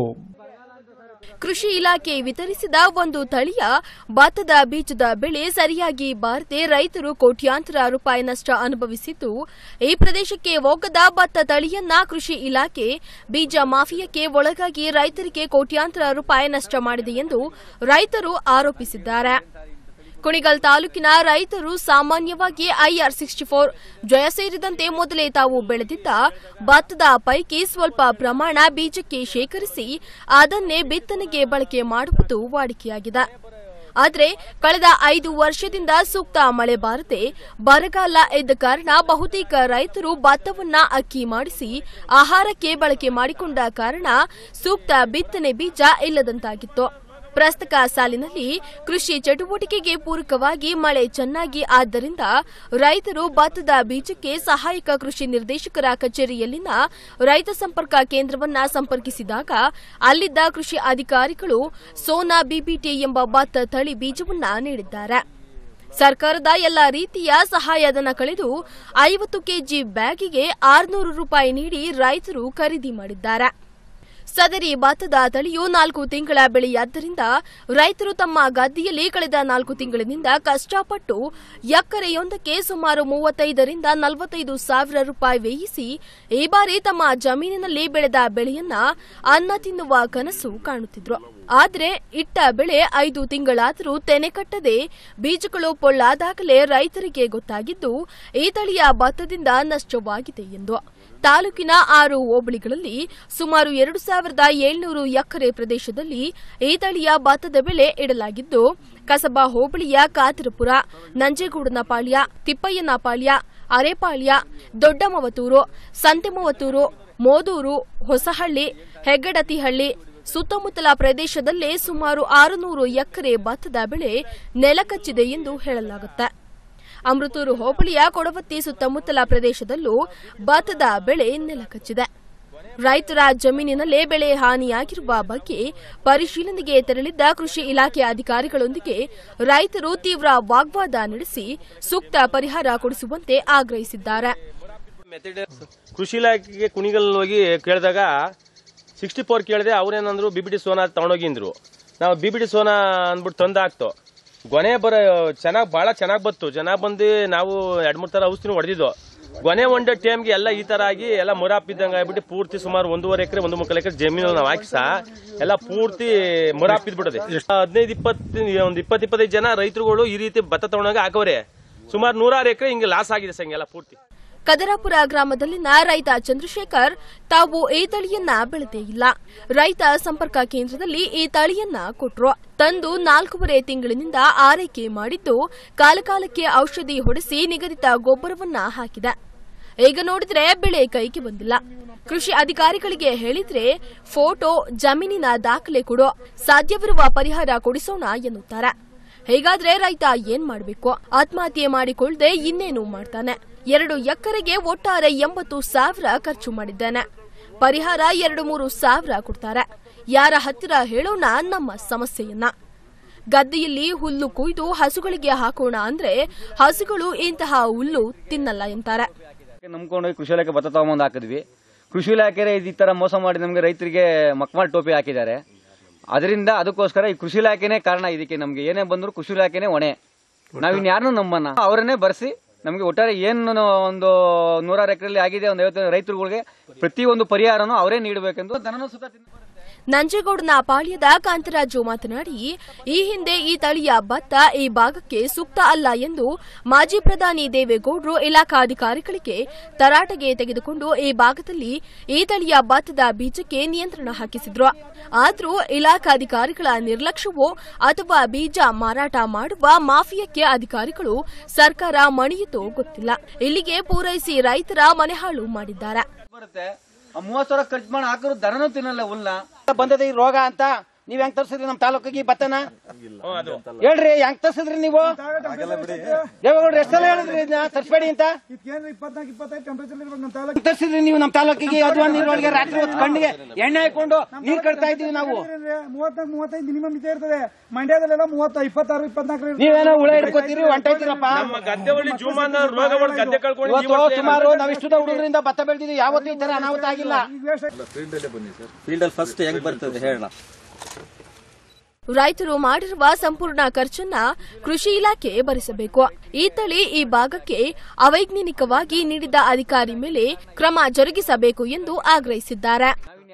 ಕೃಷಿ ಇಲಾಖೆ ವಿತರಿಸಿದ ಒಂದು ತಳಿಯ ಭತ್ತದ ಬೀಜದ ಬೆಳೆ ಸರಿಯಾಗಿ ಬಾರದೆ ರೈತರು ಕೋಟ್ಯಾಂತರ ರೂಪಾಯಿ ನಷ್ಟ ಅನುಭವಿಸಿದ್ದು ಈ ಪ್ರದೇಶಕ್ಕೆ ಹೋಗದ ಭತ್ತ ತಳಿಯನ್ನ ಕೃಷಿ ಇಲಾಖೆ ಬೀಜ ಮಾಫಿಯಾಕ್ಕೆ ಒಳಗಾಗಿ ರೈತರಿಗೆ ಕೋಟ್ಯಾಂತರ ರೂಪಾಯಿ ನಷ್ಟ ಮಾಡಿದೆ ಎಂದು ರೈತರು ಆರೋಪಿಸಿದ್ದಾರೆ ಕುಣಿಗಲ್ ತಾಲೂಕಿನ ರೈತರು ಸಾಮಾನ್ಯವಾಗಿ ಐಆರ್ ಸಿಕ್ಸ್ಟಿ ಫೋರ್ ಜಯ ಸೇರಿದಂತೆ ಮೊದಲೇ ತಾವು ಬೆಳೆದಿದ್ದ ಭತ್ತದ ಪೈಕಿ ಸ್ವಲ್ಪ ಪ್ರಮಾಣ ಬೀಜಕ್ಕೆ ಶೇಖರಿಸಿ ಅದನ್ನೇ ಬಿತ್ತನೆಗೆ ಬಳಕೆ ಮಾಡುವುದು ವಾಡಿಕೆಯಾಗಿದೆ ಆದರೆ ಕಳೆದ ಐದು ವರ್ಷದಿಂದ ಸೂಕ್ತ ಮಳೆ ಬಾರದೆ ಬರಗಾಲ ಇದ್ದ ಕಾರಣ ಬಹುತೇಕ ರೈತರು ಭತ್ತವನ್ನ ಅಕ್ಕಿ ಮಾಡಿಸಿ ಆಹಾರಕ್ಕೆ ಬಳಕೆ ಮಾಡಿಕೊಂಡ ಕಾರಣ ಸೂಕ್ತ ಬಿತ್ತನೆ ಬೀಜ ಇಲ್ಲದಂತಾಗಿತ್ತು ಪ್ರಸಕ್ತ ಸಾಲಿನಲ್ಲಿ ಕೃಷಿ ಚಟುವಟಿಕೆಗೆ ಪೂರಕವಾಗಿ ಮಳೆ ಚೆನ್ನಾಗಿ ಆದ್ದರಿಂದ ರೈತರು ಭತ್ತದ ಬೀಜಕ್ಕೆ ಸಹಾಯಕ ಕೃಷಿ ನಿರ್ದೇಶಕರ ಕಚೇರಿಯಲ್ಲಿನ ರೈತ ಸಂಪರ್ಕ ಕೇಂದ್ರವನ್ನ ಸಂಪರ್ಕಿಸಿದಾಗ ಅಲ್ಲಿದ್ದ ಕೃಷಿ ಅಧಿಕಾರಿಗಳು ಸೋನಾ ಬಿಬಿಟಿ ಎಂಬ ಭತ್ತ ತಳಿ ಬೀಜವನ್ನ ನೀಡಿದ್ದಾರೆ ಸರ್ಕಾರದ ಎಲ್ಲ ರೀತಿಯ ಸಹಾಯಧನ ಕಳೆದು ಐವತ್ತು ಕೆಜಿ ಬ್ಯಾಗಿಗೆ ಆರುನೂರು ರೂಪಾಯಿ ನೀಡಿ ರೈತರು ಖರೀದಿ ಮಾಡಿದ್ದಾರೆ ಸದರಿ ಭತ್ತದ ತಳಿಯು ನಾಲ್ಕು ತಿಂಗಳ ಬೆಳೆಯಾದ್ದರಿಂದ ರೈತರು ತಮ್ಮ ಗದ್ದೆಯಲ್ಲಿ ಕಳೆದ ನಾಲ್ಕು ತಿಂಗಳಿನಿಂದ ಕಷ್ಟಪಟ್ಟು ಎಕರೆಯೊಂದಕ್ಕೆ ಸುಮಾರು ಮೂವತ್ತೈದರಿಂದ ನಲವತ್ತೈದು ಸಾವಿರ ರೂಪಾಯಿ ವ್ಯಯಿಸಿ ಈ ಬಾರಿ ತಮ್ಮ ಜಮೀನಿನಲ್ಲಿ ಬೆಳೆದ ಬೆಳೆಯನ್ನ ಅನ್ನ ತಿನ್ನುವ ಕನಸು ಕಾಣುತ್ತಿದ್ರು ಆದ್ರೆ ಇಟ್ಟ ಬೆಳೆ ಐದು ತಿಂಗಳಾದರೂ ತೆನೆ ಕಟ್ಟದೆ ಬೀಜಗಳು ಪೊಳ್ಳಾದಾಗಲೇ ರೈತರಿಗೆ ಗೊತ್ತಾಗಿದ್ದು ಈ ತಳಿಯ ಭತ್ತದಿಂದ ನಷ್ಟವಾಗಿದೆ ಎಂದು ತಾಲೂಕಿನ ಆರು ಹೋಬಳಿಗಳಲ್ಲಿ ಸುಮಾರು ಎರಡು ಸಾವಿರದ ಏಳ್ನೂರು ಎಕರೆ ಪ್ರದೇಶದಲ್ಲಿ ಈ ತಳಿಯ ಭತ್ತದ ಬೆಳೆ ಇಡಲಾಗಿದ್ದು ಕಸಬಾ ಹೋಬಳಿಯ ಕಾತರಪುರ ನಂಜೇಗೌಡನಪಾಳ್ಯ ತಿಪ್ಪಯ್ಯನಪಾಳ್ಯ ಅರೆಪಾಳ್ಯ ದೊಡ್ಡಮವತೂರು ಸಂತೆಮವತೂರು ಮೋದೂರು ಹೊಸಹಳ್ಳಿ ಹೆಗ್ಗಡತಿಹಳ್ಳಿ ಸುತ್ತಮುತ್ತಲ ಪ್ರದೇಶದಲ್ಲೇ ಸುಮಾರು ಆರುನೂರು ಎಕರೆ ಭತ್ತದ ಬೆಳೆ ನೆಲಕಚ್ಚಿದೆ ಎಂದು ಹೇಳಲಾಗುತ್ತೆ ಅಮೃತೂರು ಹೋಬಳಿಯ ಕೊಡವತ್ತಿ ಸುತ್ತಮುತ್ತಲ ಪ್ರದೇಶದಲ್ಲೂ ಭತ್ತದ ಬೆಳೆ ನೆಲಕಚ್ಚಿದೆ ರೈತರ ಜಮೀನಿನಲ್ಲೇ ಬೆಳೆ ಹಾನಿಯಾಗಿರುವ ಬಗ್ಗೆ ಪರಿಶೀಲನೆಗೆ ತೆರಳಿದ್ದ ಕೃಷಿ ಇಲಾಖೆ ಅಧಿಕಾರಿಗಳೊಂದಿಗೆ ರೈತರು ತೀವ್ರ ವಾಗ್ವಾದ ನಡೆಸಿ ಸೂಕ್ತ ಪರಿಹಾರ ಕೊಡಿಸುವಂತೆ ಆಗ್ರಹಿಸಿದ್ದಾರೆ ಕೃಷಿ ಇಲಾಖೆಗೆ ಕುಣಿಗಲ್ ಹೋಗಿ ಕೇಳಿದಾಗ ಸಿಕ್ಸ್ಟಿ ಫೋರ್ ಕೇಳಿದೆ ಅವ್ರೇನಂದ್ರು ಬಿ ಬಿ ಟಿ ಸೋನಾ ತಗೊಂಡೋಗಿ ಅಂದ್ರು ನಾವು ಬಿ ಬಿ ಟಿ ಸೋನಾ ಅಂದ್ಬಿಟ್ಟು ತಂದಾಕ್ತು ಗೊನೆ ಬರ ಚೆನ್ನಾಗಿ ಭಾಳ ಚೆನ್ನಾಗಿ ಬತ್ತು ಚೆನ್ನಾಗಿ ಬಂದು ನಾವು ಎರಡು ಮೂರು ಥರ ಔಷಧಿನೂ ಹೊಡೆದಿದ್ದು ಗೊನೆ ಒಂಡೆ ಟೈಮ್ಗೆ ಎಲ್ಲ ಈ ತರ ಆಗಿ ಎಲ್ಲ ಮುರಾಪಿದ್ದಂಗೆ ಆಗ್ಬಿಟ್ಟು ಪೂರ್ತಿ ಸುಮಾರು ಒಂದೂವರೆ ಎಕರೆ ಒಂದು ಮುಕ್ಕಾಲು ಎಕರೆ ಜಮೀನು ನಾವು ಹಾಕಿ ಸಹ ಎಲ್ಲ ಪೂರ್ತಿ ಮುರಾಪಿದ್ಬಿಡದೆ ಹದಿನೈದು ಇಪ್ಪತ್ತು ಒಂದು ಇಪ್ಪತ್ತು ಇಪ್ಪತ್ತೈದು ಜನ ರೈತರುಗಳು ಈ ರೀತಿ ಭತ್ತ ತಗೊಂಡಾಗ ಹಾಕವ್ರೆ ಸುಮಾರು ನೂರಾರು ಎಕರೆ ಹಿಂಗೆ ಲಾಸ್ ಆಗಿದೆ ಸರ್ ಹಿಂಗೆಲ್ಲ ಪೂರ್ತಿ ಕದರಾಪುರ ಗ್ರಾಮದಲ್ಲಿನ ರೈತ ಚಂದ್ರಶೇಖರ್ ತಾವು ಈ ತಳಿಯನ್ನ ಬೆಳೆದೇ ಇಲ್ಲ ರೈತ ಸಂಪರ್ಕ ಕೇಂದ್ರದಲ್ಲಿ ಈ ತಳಿಯನ್ನ ಕೊಟ್ರು ತಂದು ನಾಲ್ಕೂವರೆ ತಿಂಗಳಿನಿಂದ ಆರೈಕೆ ಮಾಡಿದ್ದು ಕಾಲಕಾಲಕ್ಕೆ ಔಷಧಿ ಹೊಡೆಸಿ ನಿಗದಿತ ಗೊಬ್ಬರವನ್ನ ಹಾಕಿದೆ ಈಗ ನೋಡಿದ್ರೆ ಬೆಳೆ ಕೈಗೆ ಬಂದಿಲ್ಲ ಕೃಷಿ ಅಧಿಕಾರಿಗಳಿಗೆ ಹೇಳಿದ್ರೆ ಫೋಟೋ ಜಮೀನಿನ ದಾಖಲೆ ಕೊಡೋ ಸಾಧ್ಯವಿರುವ ಪರಿಹಾರ ಕೊಡಿಸೋಣ ಎನ್ನುತ್ತಾರೆ ಹೀಗಾದ್ರೆ ರೈತ ಏನ್ ಮಾಡಬೇಕು ಆತ್ಮಹತ್ಯೆ ಮಾಡಿಕೊಳ್ಳದೆ ಇನ್ನೇನು ಮಾಡ್ತಾನೆ ಎರಡು ಎಕರೆಗೆ ಒಟ್ಟಾರೆ ಎಂಬತ್ತು ಸಾವಿರ ಖರ್ಚು ಮಾಡಿದ್ದಾನೆ ಪರಿಹಾರ ಎರಡು ಮೂರು ಸಾವಿರ ಕೊಡ್ತಾರೆ ಯಾರ ಹತ್ತಿರ ಹೇಳೋಣ ನಮ್ಮ ಸಮಸ್ಯೆಯನ್ನ ಗದ್ದೆಯಲ್ಲಿ ಹುಲ್ಲು ಕುಯ್ದು ಹಸುಗಳಿಗೆ ಹಾಕೋಣ ಅಂದ್ರೆ ಹಸುಗಳು ಇಂತಹ ಹುಲ್ಲು ತಿನ್ನಲ್ಲ ಎಂತಾರೆ ನಂಬ್ಕೊಂಡು ಹೋಗಿ ಕೃಷಿ ಇಲಾಖೆ ಭತ್ತ ತಗೊಂಬಂದು ಹಾಕಿದ್ವಿ ಕೃಷಿ ಇಲಾಖೆ ಈ ತರ ಮೋಸ ಮಾಡಿ ನಮಗೆ ರೈತರಿಗೆ ಮಕ್ಮಾಲ್ ಟೋಪಿ ಹಾಕಿದ್ದಾರೆ ಅದರಿಂದ ಅದಕ್ಕೋಸ್ಕರ ಈ ಕೃಷಿ ಇಲಾಖೆನೇ ಕಾರಣ ಇದಕ್ಕೆ ನಮ್ಗೆ ಏನೇ ಬಂದ್ರು ಕೃಷಿ ಇಲಾಖೆನೇ ಹೊಣೆ ನಾವಿನ್ ಯಾರನ್ನೂ ನಂಬನ್ನ ಅವರನ್ನೇ ಬರ್ಸಿ ನಮಗೆ ಒಟ್ಟಾರೆ ಏನು ಒಂದು ನೂರಾರು ಎಕರೆಯಲ್ಲಿ ಆಗಿದೆ ಒಂದು ಐವತ್ತು ರೈತರುಗಳಿಗೆ ಪ್ರತಿಯೊಂದು ಪರಿಹಾರನೂ ಅವರೇ ನೀಡಬೇಕೆಂದು ದನನೂ ಸುತ್ತ ನಂಜೇಗೌಡನ ಪಾಳ್ಯದ ಕಾಂತರಾಜು ಮಾತನಾಡಿ ಈ ಹಿಂದೆ ಈ ತಳಿಯ ಭತ್ತ ಈ ಭಾಗಕ್ಕೆ ಸೂಕ್ತ ಅಲ್ಲ ಎಂದು ಮಾಜಿ ಪ್ರಧಾನಿ ದೇವೇಗೌಡರು ಇಲಾಖಾಧಿಕಾರಿಗಳಿಗೆ ತರಾಟೆಗೆ ತೆಗೆದುಕೊಂಡು ಈ ಭಾಗದಲ್ಲಿ ಈ ತಳಿಯ ಭತ್ತದ ಬೀಜಕ್ಕೆ ನಿಯಂತ್ರಣ ಹಾಕಿಸಿದ್ರು ಆದರೂ ಇಲಾಖಾಧಿಕಾರಿಗಳ ನಿರ್ಲಕ್ಷ್ಯವೋ ಅಥವಾ ಬೀಜ ಮಾರಾಟ ಮಾಡುವ ಮಾಫಿಯಾಕ್ಕೆ ಅಧಿಕಾರಿಗಳು ಸರ್ಕಾರ ಮಣಿಯಿತೋ ಗೊತ್ತಿಲ್ಲ ಇಲ್ಲಿಗೆ ಪೂರೈಸಿ ರೈತರ ಮನೆಹಾಳು ಮಾಡಿದ್ದಾರೆ ಬರುತ್ತೆ ಮೂವತ್ತು ಸಾವಿರ ಖರ್ಚು ಮಾಡಿ ಹಾಕಿದ್ರು ದನನೂ ತಿನ್ನಲ್ಲ ಹುಲ್ನ ಬಂದದ ಈ ರೋಗ ಅಂತ ನೀವ್ ಹೆಂಗ್ ತರ್ಸಿದ್ರಿ ನಮ್ ತಾಲೂಕಿಗೆ ಈ ಭತ್ತನ ಹೇಳ್ರಿ ಹೆಂಗ್ ತರ್ಸಿದ್ರಿ ನೀವು ದೇವೇಗೌಡ್ರು ಎಷ್ಟೆಲ್ಲ ಹೇಳಿದ್ರಿ ಇದನ್ನ ತರ್ಸ್ಬೇಡಿ ಅಂತ ಇಪ್ಪತ್ನಾಲ್ಕು ಇಪ್ಪತ್ತೈದು ಟೆಂಪರೇಚರ್ ಇರ್ಬೇಕು ನಮ್ಮ ಹೆಂಗ್ ತರ್ಸಿದ್ರಿ ನೀವು ನಮ್ ತಾಲೂಕಿಗೆ ಅದ್ವಾ ನೀರೊಳಗೆ ರಾತ್ರಿ ಹೊತ್ತು ಕಣ್ಣಿಗೆ ಎಣ್ಣೆ ಹಾಕೊಂಡು ನೀರ್ ಕಟ್ತಾ ಇದೀವಿ ನಾವು ಮೂವತ್ನಾಲ್ಕು ಮೂವತ್ತೈದು ಮಿನಿಮಮ್ ಇದೇ ಇರ್ತದೆ ಮಂಡ್ಯದಲ್ಲೆಲ್ಲ ಮೂವತ್ತ ಇಪ್ಪತ್ತಾರು ಇಪ್ಪತ್ನಾಲ್ಕು ನೀವೇನೋ ಹುಳ ಹಿಡ್ಕೊತೀರಿ ಹೊಂಟೈತಿರಪ್ಪ ಗದ್ದೆ ಒಳ್ಳೆ ಜೂಮಾನ ರೋಗಗಳು ಗದ್ದೆ ಕಳ್ಕೊಂಡು ಇವತ್ತು ಸುಮಾರು ನಾವ್ ಇಷ್ಟದ ಹುಡುಗರಿಂದ ಭತ್ತ ಬೆಳೆದಿದ್ದೀವಿ ಯಾವತ್ತೂ ಈ ತರ ಅನಾಹುತ ಆಗಿಲ್ಲ ಫೀಲ್ಡ್ ಅಲ್ಲಿ ಫಸ್ಟ್ ಹೆಂಗ್ ಬರ್ತದೆ ಹೇಳೋಣ ರೈತರು ಮಾಡಿರುವ ಸಂಪೂರ್ಣ ಖರ್ಚನ್ನ ಕೃಷಿ ಇಲಾಖೆ ಭರಿಸಬೇಕು ಈ ತಳಿ ಈ ಭಾಗಕ್ಕೆ ಅವೈಜ್ಞಾನಿಕವಾಗಿ ನೀಡಿದ ಅಧಿಕಾರಿ ಮೇಲೆ ಕ್ರಮ ಜರುಗಿಸಬೇಕು ಎಂದು ಆಗ್ರಹಿಸಿದ್ದಾರೆ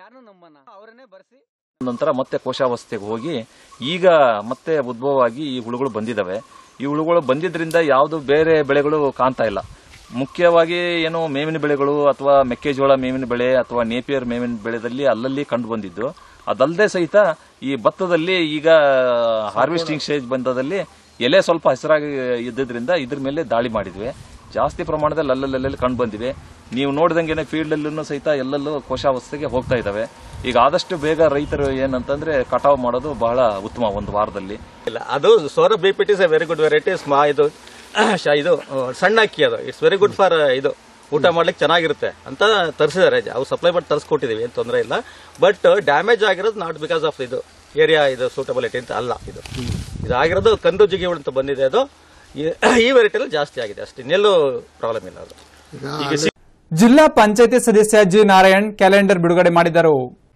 ನಂತರ ಮತ್ತೆ ಕೋಶಾವಸ್ಥೆಗೆ ಹೋಗಿ ಈಗ ಮತ್ತೆ ಉದ್ಭವವಾಗಿ ಈ ಹುಳುಗಳು ಬಂದಿದ್ದಾವೆ ಈ ಹುಳುಗಳು ಬಂದಿದ್ರಿಂದ ಯಾವುದು ಬೇರೆ ಬೆಳೆಗಳು ಕಾಣ್ತಾ ಇಲ್ಲ ಮುಖ್ಯವಾಗಿ ಏನು ಮೇವಿನ ಬೆಳೆಗಳು ಅಥವಾ ಮೆಕ್ಕೆಜೋಳ ಮೇವಿನ ಬೆಳೆ ಅಥವಾ ನೇಪಿಯರ್ ಮೇವಿನ ಬೆಳೆದಲ್ಲಿ ಅಲ್ಲಲ್ಲಿ ಕಂಡು ಬಂದಿದ್ದು ಅದಲ್ಲದೆ ಸಹಿತ ಈ ಭತ್ತದಲ್ಲಿ ಈಗ ಹಾರ್ವೆಸ್ಟಿಂಗ್ ಸ್ಟೇಜ್ ಬಂದದಲ್ಲಿ ಎಲೆ ಸ್ವಲ್ಪ ಹಸಿರಾಗಿ ಇದ್ದಿದ್ರಿಂದ ಇದ್ರ ಮೇಲೆ ದಾಳಿ ಮಾಡಿದ್ವಿ ಜಾಸ್ತಿ ಪ್ರಮಾಣದಲ್ಲಿ ಅಲ್ಲಲ್ಲಿ ಕಂಡು ಬಂದಿವೆ ನೀವು ನೋಡಿದಂಗೆನೆ ಫೀಲ್ಡ್ ಅಲ್ಲೂ ಸಹಿತ ಎಲ್ಲೆಲ್ಲೂ ಕೋಶಾವಸ್ಥೆಗೆ ಹೋಗ್ತಾ ಇದ್ದಾವೆ ಈಗ ಆದಷ್ಟು ಬೇಗ ರೈತರು ಏನಂತಂದ್ರೆ ಕಟಾವು ಮಾಡೋದು ಬಹಳ ಉತ್ತಮ ಒಂದು ವಾರದಲ್ಲಿ ಇಲ್ಲ ಅದು ಸೋರ B P is a very good variety ಸ್ಮಾ ಇದು ಶ- ಇದು ಆ, ಸಣ್ಣ ಅಕ್ಕಿ ಅದು ಇಟ್ಸ್ ವೆರಿ ಗುಡ್ ಫಾರ್ ಇದು ಊಟ ಮಾಡ್ಲಿಕ್ಕೆ ಚೆನ್ನಾಗಿರುತ್ತೆ ಅಂತ ತರಿಸಿದ್ದಾರೆ ಅವು ಸಪ್ಲೈ ಮಾಡಿ ತರಿಸ್ಕೊಟ್ಟಿದೀವಿ ಏನು ತೊಂದರೆ ಇಲ್ಲ ಬಟ್ ಡ್ಯಾಮೇಜ್ ಆಗಿರೋದು ನಾಟ್ ಬಿಕಾಸ್ ಆಫ್ ಇದು ಏರಿಯಾ ಇದು ಸೂಟಬಿಲಿಟಿ ಅಂತ ಅಲ್ಲ ಇದು ಇದಾಗಿರೋದು ಕಂದು ಜಿಗಿಗಳು ಅಂತ ಬಂದಿದೆ ಅದು ಈ- ಈ ವೆರೈಟಿಯಲ್ಲಿ ಜಾಸ್ತಿ ಆಗಿದೆ ಅಷ್ಟೇ ಇನ್ನೆಲ್ಲೂ ಪ್ರಾಬ್ಲಮ್ ಇಲ್ಲ ಅದು ಈಗ ಸಿ- ಜಿಲ್ಲಾ ಪಂಚಾಯತಿ ಸದಸ್ಯ ಜಿ ನಾರಾಯಣ್ ಕ್ಯಾಲೆಂಡರ್ ಬಿಡುಗಡೆ ಮಾಡಿದರು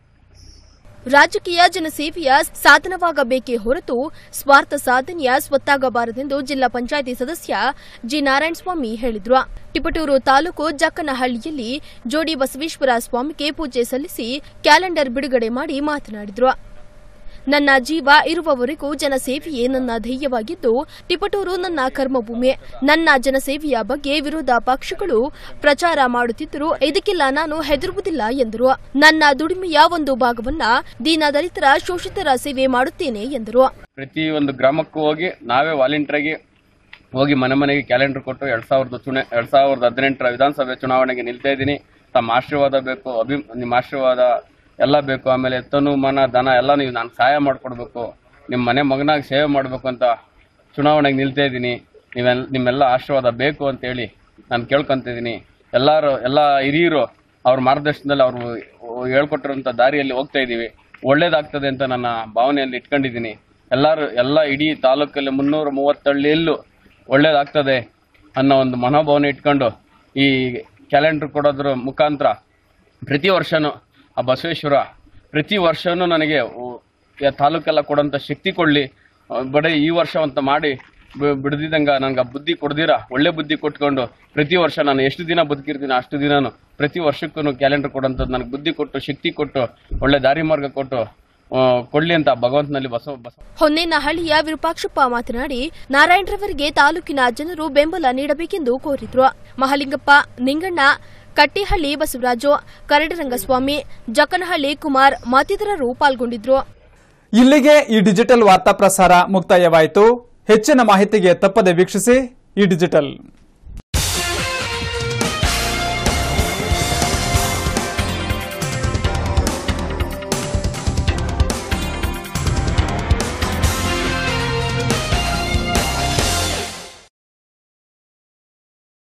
ರಾಜಕೀಯ ಜನಸೇವೆಯ ಸಾಧನವಾಗಬೇಕೇ ಹೊರತು ಸ್ವಾರ್ಥ ಸಾಧನೆಯ ಸ್ವತ್ತಾಗಬಾರದೆಂದು ಜಿಲ್ಲಾ ಪಂಚಾಯಿತಿ ಸದಸ್ಯ ಜಿ ನಾರಾಯಣಸ್ವಾಮಿ ಹೇಳಿದ್ರು ತಿಪಟೂರು ತಾಲೂಕು ಜಕ್ಕನಹಳ್ಳಿಯಲ್ಲಿ ಜೋಡಿ ಬಸವೇಶ್ವರ ಸ್ವಾಮಿಗೆ ಪೂಜೆ ಸಲ್ಲಿಸಿ ಕ್ಯಾಲೆಂಡರ್ ಬಿಡುಗಡೆ ಮಾಡಿ ಮಾತನಾಡಿದ್ರು ನನ್ನ ಜೀವ ಇರುವವರೆಗೂ ಜನಸೇವೆಯೇ ನನ್ನ ಧ್ಯೇಯವಾಗಿದ್ದು ತಿಪಟೂರು ನನ್ನ ಕರ್ಮಭೂಮಿ ನನ್ನ ಜನಸೇವೆಯ ಬಗ್ಗೆ ವಿರೋಧ ಪಕ್ಷಗಳು ಪ್ರಚಾರ ಮಾಡುತ್ತಿದ್ದರೂ ಇದಕ್ಕೆಲ್ಲ ನಾನು ಹೆದರುವುದಿಲ್ಲ ಎಂದರು ನನ್ನ ದುಡಿಮೆಯ ಒಂದು ಭಾಗವನ್ನ ದೀನದಲಿತರ ಶೋಷಿತರ ಸೇವೆ ಮಾಡುತ್ತೇನೆ ಎಂದರು ಪ್ರತಿ ಒಂದು ಗ್ರಾಮಕ್ಕೂ ಹೋಗಿ ನಾವೇ ವಾಲಂಟಿಯರ್ ಆಗಿ ಹೋಗಿ ಮನೆ ಮನೆಗೆ ಕ್ಯಾಲೆಂಡರ್ ಕೊಟ್ಟು ಎರಡ್ ಸಾವಿರದ ಚುನಾ ಎರಡ್ ಸಾವಿರದ ಹದಿನೆಂಟರ ವಿಧಾನಸಭೆ ಚುನಾವಣೆಗೆ ನಿಲ್ತಾ ಇದ್ದೀನಿ ತಮ್ಮ ಆಶೀರ್ವಾದ ಬೇಕು ಅಭಿ ನಿಮ್ಮ ಆಶೀರ್ವಾದ ಎಲ್ಲ ಬೇಕು ಆಮೇಲೆ ತನು ಮನ ಧನ ಎಲ್ಲ ನೀವು ನಾನು ಸಹಾಯ ಮಾಡಿಕೊಡ್ಬೇಕು ನಿಮ್ಮ ಮನೆ ಮಗನಾಗಿ ಸೇವೆ ಮಾಡಬೇಕು ಅಂತ ಚುನಾವಣೆಗೆ ನಿಲ್ತಾ ಇದ್ದೀನಿ ನೀವೆಲ್ಲ ನಿಮ್ಮೆಲ್ಲ ಆಶೀರ್ವಾದ ಬೇಕು ಅಂತೇಳಿ ನಾನು ಕೇಳ್ಕೊಂತಿದ್ದೀನಿ ಎಲ್ಲರೂ ಎಲ್ಲ ಹಿರಿಯರು ಅವ್ರ ಮಾರ್ಗದರ್ಶನದಲ್ಲಿ ಅವರು ಹೇಳ್ಕೊಟ್ಟಿರುವಂಥ ದಾರಿಯಲ್ಲಿ ಹೋಗ್ತಾ ಇದ್ದೀವಿ ಒಳ್ಳೇದಾಗ್ತದೆ ಅಂತ ನನ್ನ ಭಾವನೆಯಲ್ಲಿ ಇಟ್ಕೊಂಡಿದ್ದೀನಿ ಎಲ್ಲರೂ ಎಲ್ಲ ಇಡೀ ತಾಲೂಕಲ್ಲಿ ಮುನ್ನೂರ ಮೂವತ್ತಳ್ಳಿಯಲ್ಲೂ ಒಳ್ಳೇದಾಗ್ತದೆ ಅನ್ನೋ ಒಂದು ಮನೋಭಾವನೆ ಇಟ್ಕೊಂಡು ಈ ಕ್ಯಾಲೆಂಡರ್ ಕೊಡೋದ್ರ ಮುಖಾಂತರ ಪ್ರತಿ ವರ್ಷನೂ ಆ ಬಸವೇಶ್ವರ ಪ್ರತಿ ವರ್ಷನೂ ನನಗೆ ಉ- ಈ ತಾಲೂಕೆಲ್ಲ ಕೊಡೋಂಥ ಶಕ್ತಿ ಕೊಡಲಿ ಬರೀ ಈ ವರ್ಷ ಅಂತ ಮಾಡಿ ಬಿ- ಬಿಡ್ದಿದ್ದಂಗ ನನಗೆ ಆ ಬುದ್ಧಿ ಕೊಡ್ದಿರ ಒಳ್ಳೆ ಬುದ್ಧಿ ಕೊಟ್ಕೊಂಡು ಪ್ರತಿ ವರ್ಷ ನಾನು ಎಷ್ಟು ದಿನ ಬದುಕಿರ್ತೀನಿ ಅಷ್ಟು ದಿನಾನು ಪ್ರತಿ ವರ್ಷಕ್ಕೂ ಕ್ಯಾಲೆಂಡರ್ ಕೊಡೋಂಥದ್ದು ನನಗೆ ಬುದ್ಧಿ ಕೊಟ್ಟು ಶಕ್ತಿ ಕೊಟ್ಟು ಒಳ್ಳೆ ದಾರಿ ಮಾರ್ಗ ಕೊಟ್ಟು ಆ, ಕೊಡ್ಲಿ ಅಂತ ಭಗವಂತನಲ್ಲಿ ಬಸವ ಬಸವ ಹೊನ್ನೇನಹಳ್ಳಿಯ ವಿರೂಪಾಕ್ಷಪ್ಪ ಮಾತನಾಡಿ ನಾರಾಯಣರವರಿಗೆ ತಾಲೂಕಿನ ಜನರು ಬೆಂಬಲ ನೀಡಬೇಕೆಂದು ಕೋರಿದ್ರು ಮಹಾಲಿಂಗಪ್ಪ ನಿಂಗಣ್ಣ ಕಟ್ಟಿಹಳ್ಳಿ ಬಸವರಾಜು ಕರಡಿರಂಗಸ್ವಾಮಿ ಜಕ್ಕನಹಳ್ಳಿ ಕುಮಾರ್ ಮತ್ತಿತರರು ಪಾಲ್ಗೊಂಡಿದ್ರು ಇಲ್ಲಿಗೆ ಈ ಡಿಜಿಟಲ್ ವಾರ್ತಾ ಪ್ರಸಾರ ಮುಕ್ತಾಯವಾಯಿತು ಹೆಚ್ಚಿನ ಮಾಹಿತಿಗೆ ತಪ್ಪದೆ ವೀಕ್ಷಿಸಿ ಈ ಡಿಜಿಟಲ್